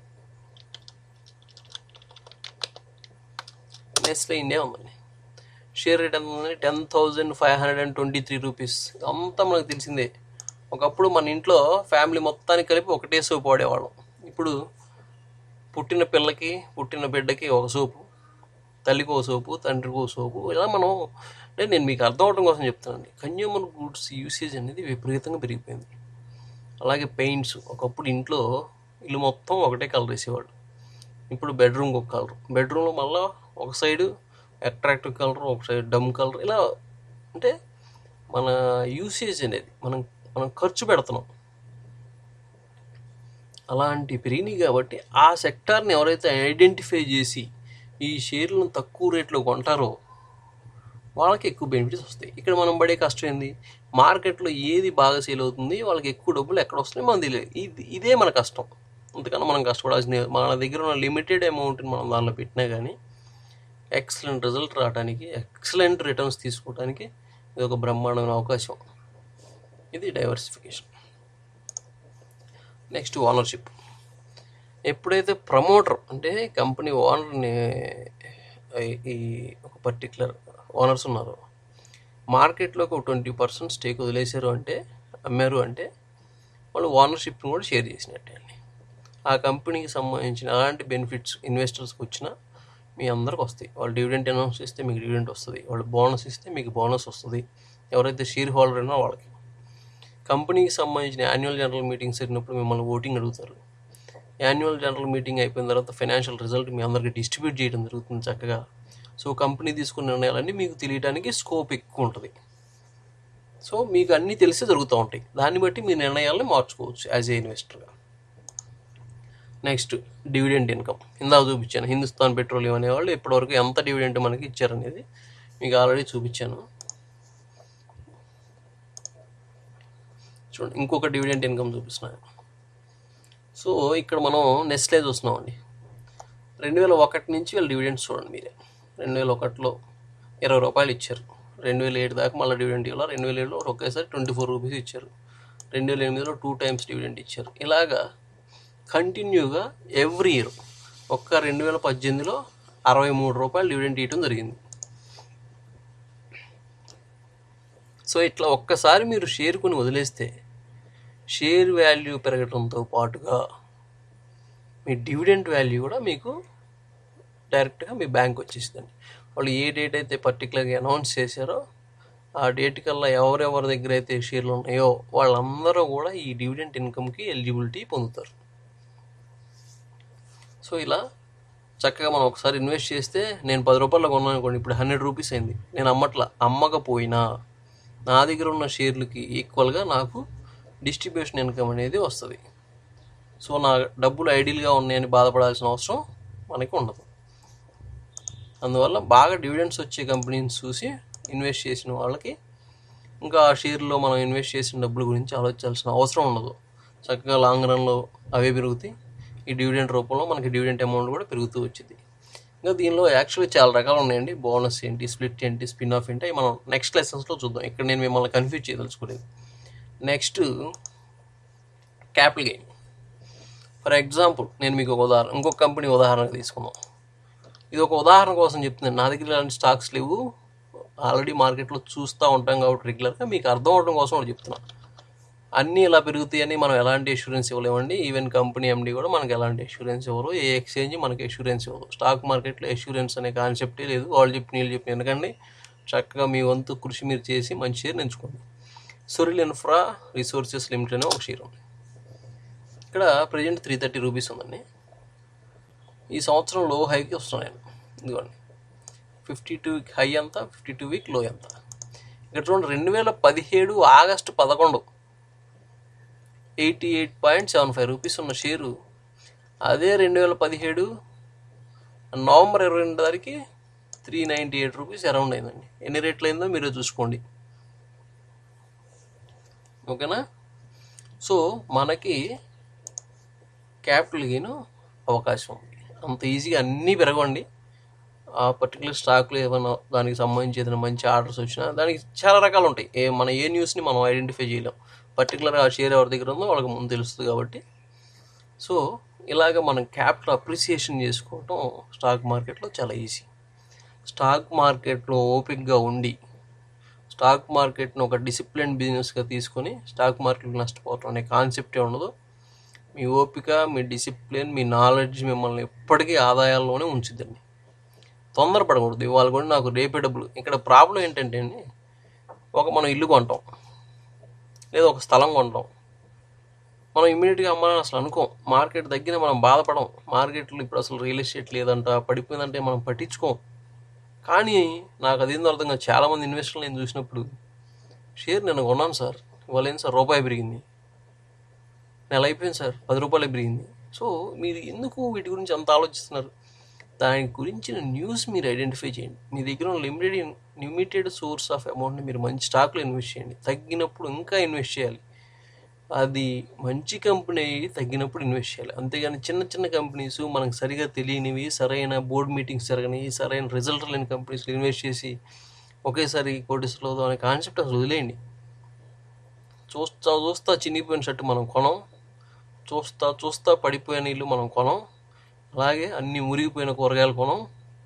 నెస్లే ఇండియా ఉందండి షేర్ రేట్ ఎంత ఉంది ten thousand five hundred and twenty three rupees అంతా మనకు తెలిసిందే ఒకప్పుడు మన ఇంట్లో ఫ్యామిలీ మొత్తానికి కలిపి ఒకటే సోపు వాడేవాళ్ళం ఇప్పుడు పుట్టిన పిల్లకి పుట్టిన బిడ్డకి ఒక సోపు తల్లికి ఒక సోపు తండ్రికి ఒక సోపు ఇలా మనం అంటే నేను మీకు అర్థం అవడం కోసం చెప్తానండి కన్జ్యూమర్ గుడ్స్ యూసేజ్ అనేది విపరీతంగా పెరిగిపోయింది అలాగే పెయింట్స్ ఒకప్పుడు ఇంట్లో ఇల్లు మొత్తం ఒకటే కలర్ వేసేవాడు ఇప్పుడు బెడ్రూమ్కి ఒక కలర్ బెడ్రూమ్లో మళ్ళీ ఒక సైడు అట్రాక్టివ్ కలర్ ఒక సైడ్ డమ్ కలర్ ఇలా అంటే మన యూసేజ్ అనేది మనం మనం ఖర్చు పెడుతున్నాం అలాంటి పెరిగినాయి కాబట్టి ఆ సెక్టార్ని ఎవరైతే ఐడెంటిఫై చేసి ఈ షేర్లను తక్కువ రేట్లో కొంటారో వాళ్ళకి ఎక్కువ బెనిఫిట్స్ వస్తాయి ఇక్కడ మనం పడే కష్టం ఏంది మార్కెట్లో ఏది బాగా సేల్ అవుతుంది వాళ్ళకి ఎక్కువ డబ్బులు ఎక్కడ వస్తున్నాయి మనం తెలియదు ఇది ఇదే మన కష్టం అందుకని మనం కష్టపడాల్సింది మన దగ్గర ఉన్న లిమిటెడ్ అమౌంట్ని మనం దానిలో పెట్టినా కానీ ఎక్సలెంట్ రిజల్ట్ రావడానికి ఎక్సలెంట్ రిటర్న్స్ తీసుకోవడానికి ఇది ఒక బ్రహ్మాండమైన అవకాశం ఇది డైవర్సిఫికేషన్ నెక్స్ట్ ఓనర్షిప్ ఎప్పుడైతే ప్రమోటర్ అంటే కంపెనీ ఓనర్ని ఈ ఒక పర్టికులర్ ఓనర్స్ ఉన్నారు మార్కెట్లోకి ఒక ట్వంటీ పర్సెంట్ స్టేక్ వదిలేశారు అంటే అమ్మారు అంటే వాళ్ళు ఓనర్షిప్ని కూడా షేర్ చేసినట్టే అండి ఆ కంపెనీకి సంబంధించిన అలాంటి బెనిఫిట్స్ ఇన్వెస్టర్స్కి వచ్చినా మీ అందరికి వస్తాయి వాళ్ళు డివిడెంట్ అనౌన్స్ చేస్తే మీకు డివిడెంట్ వస్తుంది వాళ్ళు బోనస్ ఇస్తే మీకు బోనస్ వస్తుంది ఎవరైతే షేర్ హోల్డర్ అయినా వాళ్ళకి కంపెనీకి సంబంధించిన యాన్యువల్ జనరల్ మీటింగ్స్ జరిగినప్పుడు మిమ్మల్ని ఓటింగ్ అడుగుతారు యాన్యువల్ జనరల్ మీటింగ్ అయిపోయిన తర్వాత ఫైనాన్షియల్ రిజల్ట్ మీ అందరికి డిస్ట్రిబ్యూట్ చేయడం జరుగుతుంది చక్కగా సో కంపెనీ తీసుకున్న నిర్ణయాలన్నీ మీకు తెలియడానికి స్కోప్ ఎక్కువ ఉంటుంది సో మీకు అన్నీ తెలిసి జరుగుతూ ఉంటాయి దాన్ని బట్టి మీ నిర్ణయాలను మార్చుకోవచ్చు యాజ్ ఏ ఇన్వెస్టర్గా నెక్స్ట్ డివిడెంట్ ఇన్కమ్ ఇందాక చూపించాను హిందుస్థాన్ పెట్రోలియం అనేవాళ్ళు ఇప్పటివరకు ఎంత డివిడెంట్ మనకి ఇచ్చారనేది మీకు ఆల్రెడీ చూపించాను చూడండి ఇంకొక డివిడెంట్ ఇన్కమ్ చూపిస్తున్నాను సో ఇక్కడ మనం నెస్లే చూస్తున్నామండి రెండు వేల ఒకటి నుంచి వీళ్ళు డివిడెంట్స్ చూడండి మీరే రెండు వేల ఒకటిలో ఇరవై రూపాయలు ఇచ్చారు రెండు వేల ఏడు దాకా మళ్ళీ డివిడెంట్ ఇవ్వాలి రెండు వేల ఏడులో ఒకేసారి ట్వంటీ ఫోర్ రూపీస్ ఇచ్చారు రెండు వేల ఎనిమిదిలో టూ టైమ్స్ డివిడెంట్ ఇచ్చారు ఇలాగా కంటిన్యూగా ఎవ్రీ ఇయర్ ఒక్క రెండు వేల పద్దెనిమిదిలో అరవై మూడు రూపాయలు డివిడెంట్ ఇవ్వడం జరిగింది సో ఇట్లా ఒక్కసారి మీరు షేర్ కొని వదిలేస్తే షేర్ వాల్యూ పెరగడంతో పాటుగా మీ డివిడెంట్ వాల్యూ కూడా మీకు డైరెక్ట్గా మీ బ్యాంక్ వచ్చేసిందండి వాళ్ళు ఏ డేట్ అయితే పర్టికులర్గా అనౌన్స్ చేశారో ఆ డేట్ కల్లా ఎవరెవరి దగ్గర అయితే షేర్లు ఉన్నాయో వాళ్ళందరూ కూడా ఈ డివిడెంట్ ఇన్కమ్కి ఎలిజిబిలిటీ పొందుతారు సో ఇలా చక్కగా మనం ఒకసారి ఇన్వెస్ట్ చేస్తే నేను పది రూపాయలు కొన్నాను అనుకోండి ఇప్పుడు హండ్రెడ్ రూపీస్ అయింది నేను అమ్మట్లా అమ్మకపోయినా నా దగ్గర ఉన్న షేర్లకి ఈక్వల్గా నాకు డిస్ట్రిబ్యూషన్ ఇన్కమ్ అనేది వస్తుంది సో నా డబ్బులు ఐడియల్గా ఉన్నాయని బాధపడాల్సిన అవసరం మనకి ఉండదు అందువల్ల బాగా డివిడెండ్స్ వచ్చే కంపెనీని చూసి ఇన్వెస్ట్ చేసిన వాళ్ళకి ఇంకా ఆ షేర్లో మనం ఇన్వెస్ట్ చేసిన డబ్బుల గురించి ఆలోచించాల్సిన అవసరం ఉండదు చక్కగా లాంగ్ రన్లో అవే పెరుగుతాయి ఈ డివిడెంట్ రూపంలో మనకి డివిడెంట్ అమౌంట్ కూడా పెరుగుతూ వచ్చింది ఇంకా దీనిలో యాక్చువల్లీ చాలా రకాలు ఉన్నాయండి బోనస్ ఏంటి స్ప్లిట్ ఏంటి స్పిన్ ఆఫ్ ఏంటి అవి మనం నెక్స్ట్ లెసన్స్లో చూద్దాం ఇక్కడ నేను మిమ్మల్ని కన్ఫ్యూజ్ చేయదలుచుకోలేదు next capital gain for example నేను మీకు ఒక ఉదాహరణ ఇంకొక కంపెనీ ఉదాహరణకు తీసుకుందాం ఇది ఒక ఉదాహరణ కోసం చెప్తున్నాను నా దగ్గర ఇలాంటి స్టాక్స్ లేవు ఆల్రెడీ మార్కెట్లో చూస్తూ ఉంటాం కాబట్టి రెగ్యులర్గా మీకు అర్థం అవడం కోసం ఒకటి చెప్తున్నా అన్నీ ఇలా పెరుగుతాయని మనం ఎలాంటి అష్యూరెన్స్ ఇవ్వలేమండి ఈవెన్ కంపెనీ ఎండి కూడా మనకి ఎలాంటి అష్యూరెన్స్ ఇవ్వరు ఏ ఎక్స్చేంజ్ మనకి అష్యూరెన్స్ ఇవ్వదు స్టాక్ మార్కెట్లో అష్యూరెన్స్ అనే కాన్సెప్టే లేదు వాళ్ళు చెప్పి నీళ్ళు చెప్పి ఎందుకండి చక్కగా మీ వంతు కృషి మీరు చేసి మంచి షేర్ ఎంచుకోండి సొరిల్ ఇన్ఫ్రా రిసోర్సెస్ లిమిటెడ్ అనే ఒక షేర్ ఉంది ఇక్కడ ప్రజెంట్ త్రీ థర్టీ రూపీస్ ఉందండి ఈ సంవత్సరం లో హైకి వస్తున్నాయి ఇదిగోండి ఫిఫ్టీ టూ వీక్ హై ఎంత ఫిఫ్టీ టూ వీక్ లో ఎంత ఇక్కడ చూడండి రెండు వేల పదిహేడు ఆగస్టు పదకొండు eighty eight point seven five rupees ఉన్న షేరు అదే రెండు వేల పదిహేడు నవంబర్ ఇరవై రెండు తారీఖు three ninety eight rupees around అయిందండి ఎన్ని రేట్లు అయిందో మీరే చూసుకోండి ఓకేనా సో మనకి క్యాపిటల్ గెయిన్ అవకాశం ఉంది అంత ఈజీగా అన్నీ పెరగండి ఆ పర్టికులర్ స్టాక్లో ఏమైనా దానికి సంబంధించి ఏదైనా మంచి ఆర్డర్స్ వచ్చినా దానికి చాలా రకాలు ఉంటాయి ఏ మన ఏ న్యూస్ని మనం ఐడెంటిఫై చేయలేం పర్టికులర్గా ఆ షేర్ ఎవరి దగ్గర ఉందో వాళ్ళకి ముందు తెలుస్తుంది కాబట్టి సో ఇలాగ మనం క్యాపిటల్ అప్రిసియేషన్ చేసుకోవటం స్టాక్ మార్కెట్లో చాలా ఈజీ స్టాక్ మార్కెట్లో ఓపిక్గా ఉండి స్టాక్ మార్కెట్ను ఒక డిసిప్లిన్ బిజినెస్గా తీసుకొని స్టాక్ మార్కెట్ నష్టపోవటం అనే కాన్సెప్టే ఉండదు మీ ఓపిక మీ డిసిప్లిన్ మీ నాలెడ్జ్ మిమ్మల్ని ఎప్పటికీ ఆదాయాల్లోనే ఉంచుద్దండి తొందరపడకూడదు ఇవాళ కూడా నాకు రేపే డబ్బులు ఇక్కడ ప్రాబ్లం ఏంటంటే అండి ఒక మనం ఇల్లు కొంటాం లేదా ఒక స్థలం కొంటాం మనం ఇమీడియట్గా అమ్మాలని అసలు అనుకోం మార్కెట్ తగ్గిన మనం బాధపడం మార్కెట్లో ఇప్పుడు అసలు రియల్ ఎస్టేట్ లేదంట పడిపోయిందంటే మనం పట్టించుకోం కానీ నాకు అదేందో అర్థం కాదు చాలామంది ఇన్వెస్టర్లు నేను చూసినప్పుడు షేర్ నేను కొన్నాను సార్ ఇవాళ ఏంటి సార్ రూపాయి పెరిగింది నెల అయిపోయింది సార్ పది రూపాయలు పెరిగింది సో మీరు ఎందుకు వీటి గురించి అంత ఆలోచిస్తున్నారు దాని గురించిన న్యూస్ మీరు ఐడెంటిఫై చేయండి మీ దగ్గర ఉన్న లిమిటెడ్ లిమిటెడ్ సోర్స్ ఆఫ్ అమౌంట్ని మీరు మంచి స్టాక్లో ఇన్వెస్ట్ చేయండి తగ్గినప్పుడు ఇంకా ఇన్వెస్ట్ చేయాలి అది మంచి కంపెనీ అయ్యి తగ్గినప్పుడు ఇన్వెస్ట్ చేయాలి అంతేగాని చిన్న చిన్న కంపెనీస్ మనకు సరిగా తెలియనివి సరైన బోర్డ్ మీటింగ్స్ జరగని సరైన రిజల్ట్ లేని కంపెనీస్లో ఇన్వెస్ట్ చేసి ఒకేసారి కోటీసులో అనే కాన్సెప్ట్ అసలు వదిలేయండి చూస్తా చూస్తా చినిగిపోయిన షర్ట్ మనం కొనం చూస్తా చూస్తా పడిపోయిన ఇల్లు మనం కొనం అలాగే అన్ని మురిగిపోయిన కూరగాయలు కొనం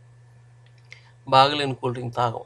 బాగలేని కూల్ డ్రింక్ తాగం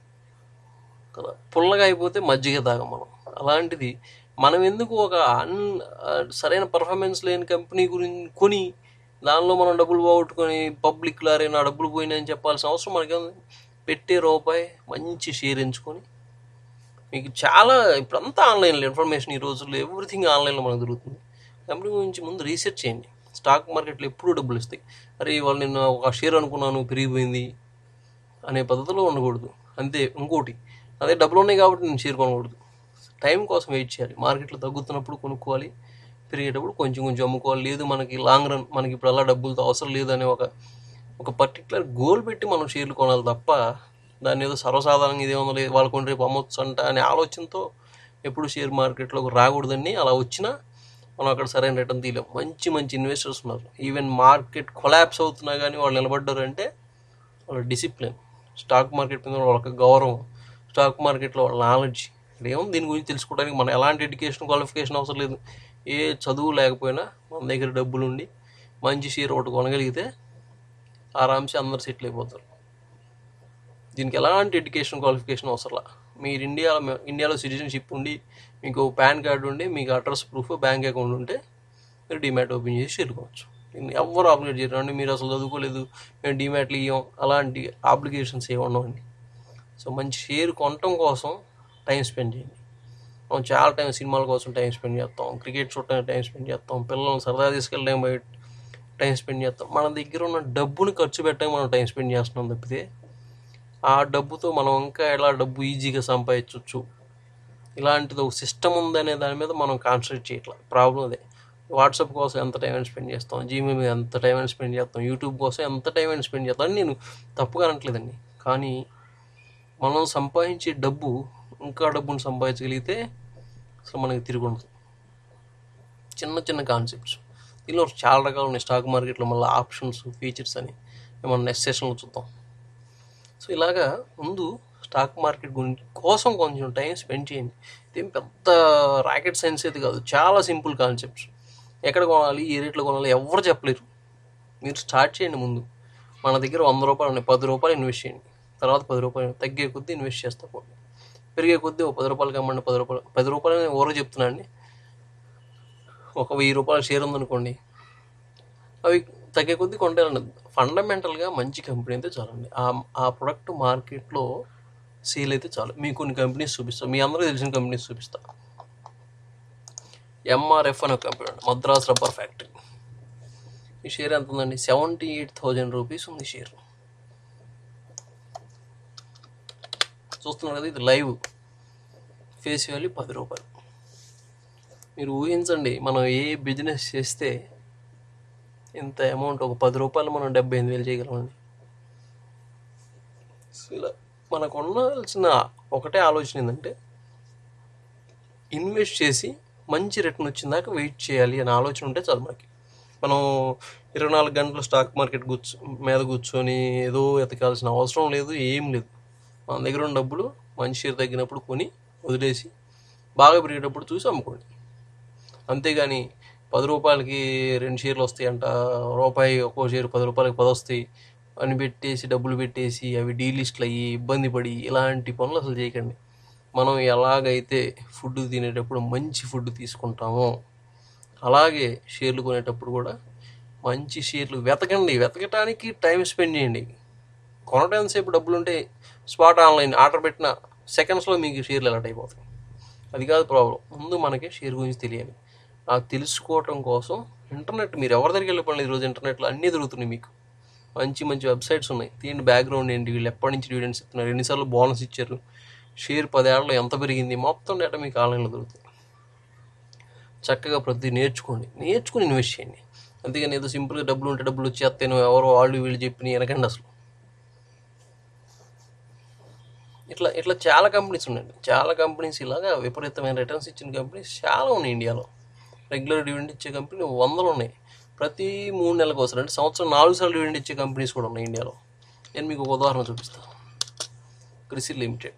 కదా పుల్లగా అయిపోతే మజ్జిగ తాగం మనం అలాంటిది మనం ఎందుకు ఒక అన్ ఆ, సరైన పర్ఫార్మెన్స్ లేని కంపెనీ గురించి కొని దానిలో మనం డబ్బులు పోగొట్టుకొని పబ్లిక్ లారే నా డబ్బులు పోయినాయని చెప్పాల్సిన అవసరం మనకి పెట్టే రూపాయి మంచి షేర్ ఎంచుకొని మీకు చాలా ఇప్పుడంతా ఆన్లైన్లో ఇన్ఫర్మేషన్ ఈ రోజుల్లో ఎవ్రీథింగ్ ఆన్లైన్లో మనకు దొరుకుతుంది కంపెనీ గురించి ముందు రీసెర్చ్ చేయండి స్టాక్ మార్కెట్లో ఎప్పుడూ డబ్బులు ఇస్తాయి అరే ఇవాళ నేను ఒక షేర్ అనుకున్నాను పెరిగిపోయింది అనే పద్ధతిలో ఉండకూడదు అంతే ఇంకోటి అదే డబ్బులు ఉన్నాయి కాబట్టి నేను షేర్ కొనకూడదు టైం కోసం వెయిట్ చేయాలి మార్కెట్లో తగ్గుతున్నప్పుడు కొనుక్కోవాలి పెరిగేటప్పుడు కొంచెం కొంచెం అమ్ముకోవాలి లేదు మనకి లాంగ్ రన్ మనకి ఇప్పుడు అలా డబ్బులతో అవసరం లేదు అనే ఒక ఒక పర్టికులర్ గోల్ పెట్టి మనం షేర్లు కొనాలి తప్ప దాన్ని ఏదో సర్వసాధారణంగా ఇదేమో లేదు వాళ్ళు కొన్ని రేపు అమ్మొచ్చు అంట అనే ఆలోచనతో ఎప్పుడు షేర్ మార్కెట్లోకి రాకూడదని అలా వచ్చినా మనం అక్కడ సరైన రిటర్న్ తీయలేం మంచి మంచి ఇన్వెస్టర్స్ ఉన్నారు ఈవెన్ మార్కెట్ కొలాప్స్ అవుతున్నా కానీ వాళ్ళు నిలబడ్డారు అంటే వాళ్ళ డిసిప్లిన్ స్టాక్ మార్కెట్ మీద వాళ్ళకి గౌరవం స్టాక్ మార్కెట్లో వాళ్ళ నాలెడ్జ్ ఏమో దీని గురించి తెలుసుకోవడానికి మనం ఎలాంటి ఎడ్యుకేషన్ క్వాలిఫికేషన్ అవసరం లేదు ఏ చదువు లేకపోయినా మన దగ్గర డబ్బులు ఉండి మంచి షేర్ ఒకటి కొనగలిగితే ఆరామ్సే అందరు సెటిల్ అయిపోతారు దీనికి ఎలాంటి ఎడ్యుకేషన్ క్వాలిఫికేషన్ అవసరంలా మీరు ఇండియాలో ఇండియాలో సిటిజన్షిప్ ఉండి మీకు పాన్ కార్డు ఉండి మీకు అడ్రస్ ప్రూఫ్ బ్యాంక్ అకౌంట్ ఉంటే మీరు డిమాట్ ఓపెన్ చేసి చేరుకోవచ్చు దీన్ని ఎవరు ఆబ్లిగేట్ చేయరు అంటే మీరు అసలు చదువుకోలేదు మేము డిమాట్లు ఇవ్వం అలాంటి అప్లికేషన్స్ ఏమి ఉండవండి సో మంచి షేర్ కొనటం కోసం టైం స్పెండ్ చేయండి మనం చాలా టైం సినిమాల కోసం టైం స్పెండ్ చేస్తాం క్రికెట్ చూడటానికి టైం స్పెండ్ చేస్తాం పిల్లల్ని సరదా తీసుకెళ్ళడం బయట టైం స్పెండ్ చేస్తాం మన దగ్గర ఉన్న డబ్బుని ఖర్చు పెట్టడానికి మనం టైం స్పెండ్ చేస్తున్నాం తప్పితే ఆ డబ్బుతో మనం ఇంకా ఎలా డబ్బు ఈజీగా సంపాదించవచ్చు ఇలాంటిది ఒక సిస్టమ్ ఉందనే దాని మీద మనం కాన్సన్ట్రేట్ చేయట్లా ప్రాబ్లం అదే వాట్సాప్ కోసం ఎంత టైం అయినా స్పెండ్ చేస్తాం జీమెయిల్ మీద ఎంత టైం అయినా స్పెండ్ చేస్తాం యూట్యూబ్ కోసం ఎంత టైం అయినా స్పెండ్ చేస్తాం అని నేను తప్పుగా అనట్లేదండి కానీ మనం సంపాదించే డబ్బు ఇంకా డబ్బును సంపాదించగలిగితే అసలు మనకి తిరిగి ఉండదు చిన్న చిన్న కాన్సెప్ట్స్ దీనిలో చాలా రకాలు ఉన్నాయి స్టాక్ మార్కెట్లో మళ్ళీ ఆప్షన్స్ ఫీచర్స్ అని మనం నెక్స్ట్ సెషన్లో చూద్దాం సో ఇలాగా ముందు స్టాక్ మార్కెట్ గురించి కోసం కొంచెం టైం స్పెండ్ చేయండి ఇదేం పెద్ద రాకెట్ సైన్స్ అయితే కాదు చాలా సింపుల్ కాన్సెప్ట్స్ ఎక్కడ కొనాలి ఏ రేట్లో కొనాలి ఎవరు చెప్పలేరు మీరు స్టార్ట్ చేయండి ముందు మన దగ్గర వంద రూపాయలు ఉన్నాయి పది రూపాయలు ఇన్వెస్ట్ చేయండి తర్వాత పది రూపాయలు తగ్గే కొద్దీ ఇన్వెస్ట్ చేస్తా పోండి పెరిగే కొద్దీ ఒక పది రూపాయలకి అమ్మండి పది రూపాయలు పది రూపాయలు నేను ఊరో చెప్తున్నా అండి ఒక వెయ్యి రూపాయల షేర్ ఉందనుకోండి అవి తగ్గే కొద్దీ కొంటారండి ఫండమెంటల్గా మంచి కంపెనీ అయితే చాలండి ఆ ఆ ప్రొడక్ట్ మార్కెట్లో సేల్ అయితే చాలు మీకు కొన్ని కంపెనీస్ చూపిస్తాను మీ అందరికీ తెలిసిన కంపెనీస్ చూపిస్తా ఎంఆర్ఎఫ్ అనే ఒక కంపెనీ అండి మద్రాస్ రబ్బర్ ఫ్యాక్టరీ ఈ షేర్ ఎంత ఉందండి సెవెంటీ ఎయిట్ థౌజండ్ రూపీస్ ఉంది షేర్ చూస్తున్నారు కదా ఇది లైవ్ ఫేస్ వాల్యూ పది రూపాయలు మీరు ఊహించండి మనం ఏ బిజినెస్ చేస్తే ఇంత అమౌంట్ ఒక పది రూపాయలు మనం డెబ్బై ఎనిమిది వేలు చేయగలమండి సో ఇలా మనకు ఉండాల్సిన ఒకటే ఆలోచన ఏంటంటే ఇన్వెస్ట్ చేసి మంచి రిటర్న్ వచ్చిందాక వెయిట్ చేయాలి అనే ఆలోచన ఉంటే చాలు మనకి మనం ఇరవై నాలుగు గంటలు స్టాక్ మార్కెట్ కూర్చో మీద కూర్చొని ఏదో ఎతకాల్సిన అవసరం లేదు ఏం లేదు మన దగ్గర ఉన్న డబ్బులు మంచి షేర్ తగ్గినప్పుడు కొని వదిలేసి బాగా పెరిగేటప్పుడు చూసి అమ్ముకోండి అంతేగాని పది రూపాయలకి రెండు షేర్లు వస్తాయి అంట రూపాయి ఒక్కో షేర్ పది రూపాయలకి పది వస్తాయి అని పెట్టేసి డబ్బులు పెట్టేసి అవి డీలిస్ట్లు అయ్యి ఇబ్బంది పడి ఇలాంటి పనులు అసలు చేయకండి మనం ఎలాగైతే ఫుడ్ తినేటప్పుడు మంచి ఫుడ్ తీసుకుంటామో అలాగే షేర్లు కొనేటప్పుడు కూడా మంచి షేర్లు వెతకండి వెతకటానికి టైం స్పెండ్ చేయండి కొనడానికి సేపు డబ్బులు ఉంటే స్పాట్ ఆన్లైన్ ఆర్డర్ పెట్టిన సెకండ్స్లో మీకు షేర్లు అలర్ట్ అయిపోతాయి అది కాదు ప్రాబ్లం ముందు మనకి షేర్ గురించి తెలియాలి ఆ తెలుసుకోవటం కోసం ఇంటర్నెట్ మీరు ఎవరి దగ్గరికి వెళ్ళిపోండి ఈరోజు ఇంటర్నెట్లో అన్నీ దొరుకుతున్నాయి మీకు మంచి మంచి వెబ్సైట్స్ ఉన్నాయి దీని బ్యాక్గ్రౌండ్ ఏంటి వీళ్ళు ఎప్పటి నుంచి డివిడెండ్స్ ఇస్తున్నారు ఎన్నిసార్లు బోనస్ ఇచ్చారు షేర్ పదేళ్లలో ఎంత పెరిగింది మొత్తం డేటా మీకు ఆన్లైన్లో దొరుకుతుంది చక్కగా ప్రతి నేర్చుకోండి నేర్చుకుని ఇన్వెస్ట్ చేయండి అంతేగాని ఏదో సింపుల్గా డబ్బులు ఉంటే డబ్బులు వచ్చేస్తాను ఎవరో వాళ్ళు వీళ్ళు చెప్పిన వెనకండి అసలు ఇట్లా ఇట్లా చాలా కంపెనీస్ ఉన్నాయండి చాలా కంపెనీస్ ఇలాగా విపరీతమైన రిటర్న్స్ ఇచ్చిన కంపెనీస్ చాలా ఉన్నాయి ఇండియాలో రెగ్యులర్ డివిడెండ్ ఇచ్చే కంపెనీ వందలు ఉన్నాయి ప్రతి మూడు నెలలకు వస్తారు అంటే సంవత్సరం నాలుగు సార్లు డివిడెండ్ ఇచ్చే కంపెనీస్ కూడా ఉన్నాయి ఇండియాలో నేను మీకు ఒక ఉదాహరణ చూపిస్తాను క్రిసిల్ లిమిటెడ్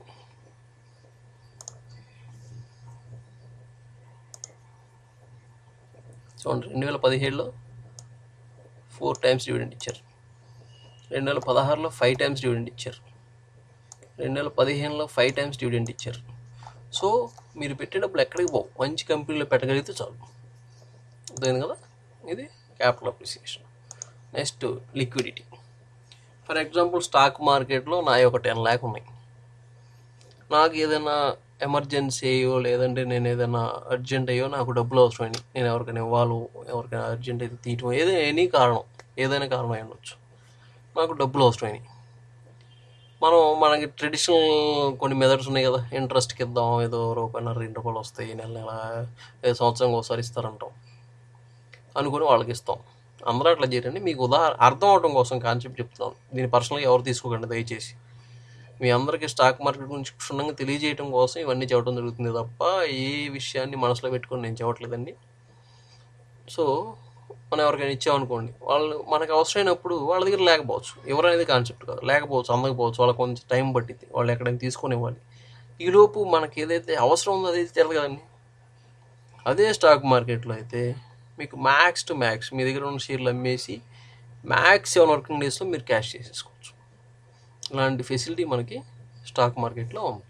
చూడండి రెండు వేల పదిహేడులో ఫోర్ టైమ్స్ డివిడెండ్ ఇచ్చారు రెండు వేల పదహారులో ఫైవ్ టైమ్స్ డివిడెండ్ ఇచ్చారు రెండు వేల పదిహేనులో ఫైవ్ టైమ్స్ డివిడెండ్ ఇచ్చారు సో మీరు పెట్టే డబ్బులు ఎక్కడికి పోవు మంచి కంపెనీలో పెట్టగలిగితే చాలు అర్థమైంది కదా ఇది capital appreciation next liquidity for example stock మార్కెట్లో నా ఒక టెన్ ల్యాక్ ఉన్నాయి నాకు ఏదైనా ఎమర్జెన్సీ అయ్యో లేదంటే నేను ఏదైనా అర్జెంట్ అయ్యో నాకు డబ్బులు అవసరమని నేను ఎవరికైనా ఇవ్వాలో ఎవరికైనా అర్జెంట్ అయితే తీయటం ఏదైనా ఎనీ కారణం ఏదైనా కారణం అయి ఉండొచ్చు నాకు డబ్బులు అవసరమని మనం మనకి ట్రెడిషనల్ కొన్ని మెథడ్స్ ఉన్నాయి కదా ఇంట్రెస్ట్కి ఇద్దాం ఏదో రూపాయన్నర రెండు రూపాయలు వస్తాయి నెల నెల ఏదో సంవత్సరం ఒకసారి ఇస్తారంటాం అనుకుని వాళ్ళకి ఇస్తాం అందరూ అట్లా చేయరండి మీకు ఉదాహరణ అర్థం అవడం కోసం కాన్సెప్ట్ చెప్తున్నాను దీన్ని పర్సనల్గా ఎవరు తీసుకోకండి దయచేసి మీ అందరికీ స్టాక్ మార్కెట్ గురించి క్షుణ్ణంగా తెలియజేయడం కోసం ఇవన్నీ చెప్పడం జరుగుతుంది తప్ప ఏ విషయాన్ని మనసులో పెట్టుకొని నేను చెప్పట్లేదండి సో మనం ఎవరికైనా ఇచ్చామనుకోండి వాళ్ళు మనకు అవసరమైనప్పుడు వాళ్ళ దగ్గర లేకపోవచ్చు ఎవరనేది కాన్సెప్ట్ కాదు లేకపోవచ్చు అందకపోవచ్చు వాళ్ళకి కొంచెం టైం పట్టింది వాళ్ళు ఎక్కడైనా తీసుకొని ఇవ్వాలి ఈలోపు మనకి ఏదైతే అవసరం ఉందో అది తెలియదు కదండి అదే స్టాక్ మార్కెట్లో అయితే మీకు మ్యాక్స్ టు మ్యాక్స్ మీ దగ్గర ఉన్న షేర్లు అమ్మేసి మ్యాక్స్ సెవెన్ వర్కింగ్ డేస్లో మీరు క్యాష్ చేసేసుకోవచ్చు ఇలాంటి ఫెసిలిటీ మనకి స్టాక్ మార్కెట్లో ఉంది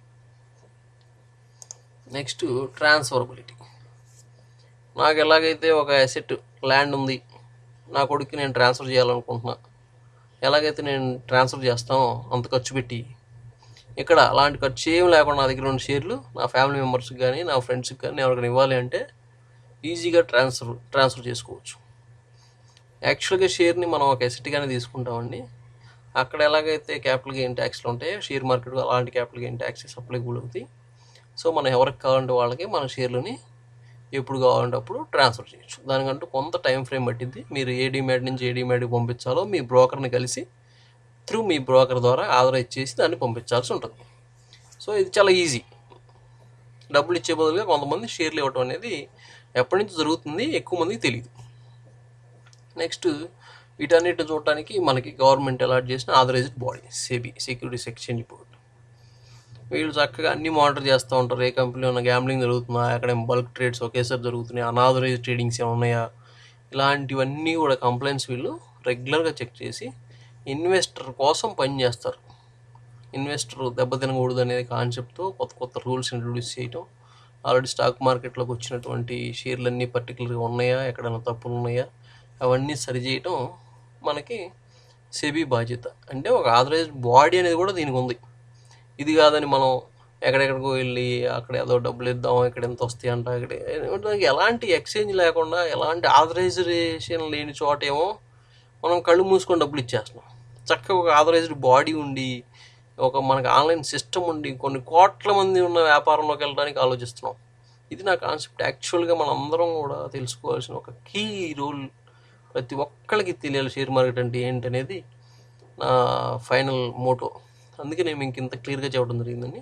నెక్స్ట్ ట్రాన్స్ఫరబిలిటీ నాకు ఎలాగైతే ఒక అసెట్ ల్యాండ్ ఉంది నా కొడుక్కి నేను ట్రాన్స్ఫర్ చేయాలనుకుంటున్నా ఎలాగైతే నేను ట్రాన్స్ఫర్ చేస్తానో అంత ఖర్చు పెట్టి ఇక్కడ అలాంటి ఖర్చు ఏం లేకుండా నా దగ్గర ఉన్న షేర్లు నా ఫ్యామిలీ మెంబర్స్కి కానీ నా ఫ్రెండ్స్కి కానీ నేను ఎవరికైనా ఇవ్వాలి అంటే ఈజీగా ట్రాన్స్ఫర్ ట్రాన్స్ఫర్ చేసుకోవచ్చు యాక్చువల్గా షేర్ని మనం ఒక ఎసెట్గానే తీసుకుంటామండి అక్కడ ఎలాగైతే క్యాపిటల్ గెయిన్ ట్యాక్స్లు ఉంటాయో షేర్ మార్కెట్ అలాంటి క్యాపిటల్ గెయిన్ ట్యాక్సెస్ అప్లికబుల్ అవుతాయి సో మనం ఎవరికి కావాలంటే వాళ్ళకి మన షేర్లని ఎప్పుడు కావాలంటే అప్పుడు ట్రాన్స్ఫర్ చేయొచ్చు దానికంటూ కొంత టైం ఫ్రేమ్ పట్టింది మీరు ఏ డిమాట్ నుంచి ఏ డిమాట్కి పంపించాలో మీ బ్రోకర్ని కలిసి త్రూ మీ బ్రోకర్ ద్వారా ఆథరైజ్ చేసి దాన్ని పంపించాల్సి ఉంటుంది సో ఇది చాలా ఈజీ డబ్బులు ఇచ్చే బదులుగా కొంతమంది షేర్లు ఇవ్వటం అనేది ఎప్పటి నుంచి జరుగుతుంది ఎక్కువ మందికి తెలియదు నెక్స్ట్ వీటన్నిటిని చూడటానికి మనకి గవర్నమెంట్ అలాట్ చేసిన authorised body SEBI securities exchange board వీళ్ళు చక్కగా అన్ని మానిటర్ చేస్తూ ఉంటారు ఏ కంపెనీలో ఉన్న గ్యాంబ్లింగ్ జరుగుతుందా ఎక్కడ బల్క్ ట్రేడ్స్ ఒకేసారి జరుగుతున్నాయి అనాథరైజ్ ట్రేడింగ్స్ ఏమైనా ఉన్నాయా ఇలాంటివన్నీ కూడా కంప్లైంట్స్ వీళ్ళు రెగ్యులర్గా చెక్ చేసి ఇన్వెస్టర్ కోసం పనిచేస్తారు ఇన్వెస్టర్ దెబ్బతినకూడదు అనేది కాన్సెప్ట్తో కొత్త కొత్త రూల్స్ ఇంట్రొడ్యూస్ చేయటం ఆల్రెడీ స్టాక్ మార్కెట్లోకి వచ్చినటువంటి షేర్లన్నీ పర్టికులర్గా ఉన్నాయా ఎక్కడైనా తప్పులు ఉన్నాయా అవన్నీ సరిచేయటం మనకి సెబీ బాధ్యత అంటే ఒక ఆథరైజ్డ్ బాడీ అనేది కూడా దీనికి ఉంది ఇది కాదని మనం ఎక్కడెక్కడికో వెళ్ళి అక్కడ ఏదో డబ్బులు ఇద్దాం ఇక్కడ ఎంత వస్తాయి అంట ఇక్కడ దానికి ఎలాంటి ఎక్స్చేంజ్ లేకుండా ఎలాంటి ఆథరైజేషన్ లేని చోటేమో మనం కళ్ళు మూసుకొని డబ్బులు ఇచ్చేస్తున్నాం చక్కగా ఒక ఆథరైజ్డ్ బాడీ ఉండి ఒక మనకి ఆన్లైన్ సిస్టమ్ ఉండి కొన్ని కోట్ల మంది ఉన్న వ్యాపారంలోకి వెళ్ళడానికి ఆలోచిస్తున్నాం ఇది నా కాన్సెప్ట్ యాక్చువల్గా మనం అందరం కూడా తెలుసుకోవాల్సిన ఒక కీ రోల్ ప్రతి ఒక్కరికి తెలియాలి షేర్ మార్కెట్ అంటే ఏంటనేది నా ఫైనల్ మోటో అందుకే నేను ఇంక ఇంత క్లియర్గా చెప్పడం జరిగిందండి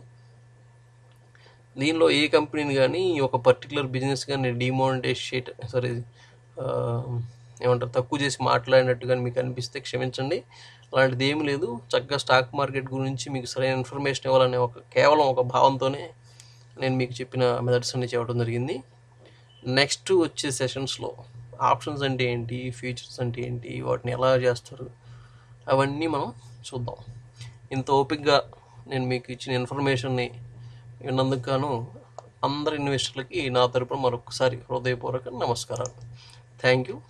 దీనిలో ఏ కంపెనీని కానీ ఒక పర్టికులర్ బిజినెస్ కానీ డిమానిటైజ్ చేయట సారీ ఏమంటారు తక్కువ చేసి మాట్లాడినట్టు కానీ మీకు అనిపిస్తే క్షమించండి అలాంటిది ఏమీ లేదు చక్కగా స్టాక్ మార్కెట్ గురించి మీకు సరైన ఇన్ఫర్మేషన్ ఇవ్వాలనే ఒక కేవలం ఒక భావంతోనే నేను మీకు చెప్పిన మెథడ్స్ అన్ని చెప్పడం జరిగింది నెక్స్ట్ వచ్చే సెషన్స్లో ఆప్షన్స్ అంటే ఏంటి ఫ్యూచర్స్ అంటే ఏంటి వాటిని ఎలా చేస్తారు అవన్నీ మనం చూద్దాం ఇంత ఓపిక్గా నేను మీకు ఇచ్చిన ఇన్ఫర్మేషన్ని విన్నందుకు గాను అందరి ఇన్వెస్టర్లకి నా తరపున మరొకసారి హృదయపూర్వక నమస్కారాలు థ్యాంక్ యూ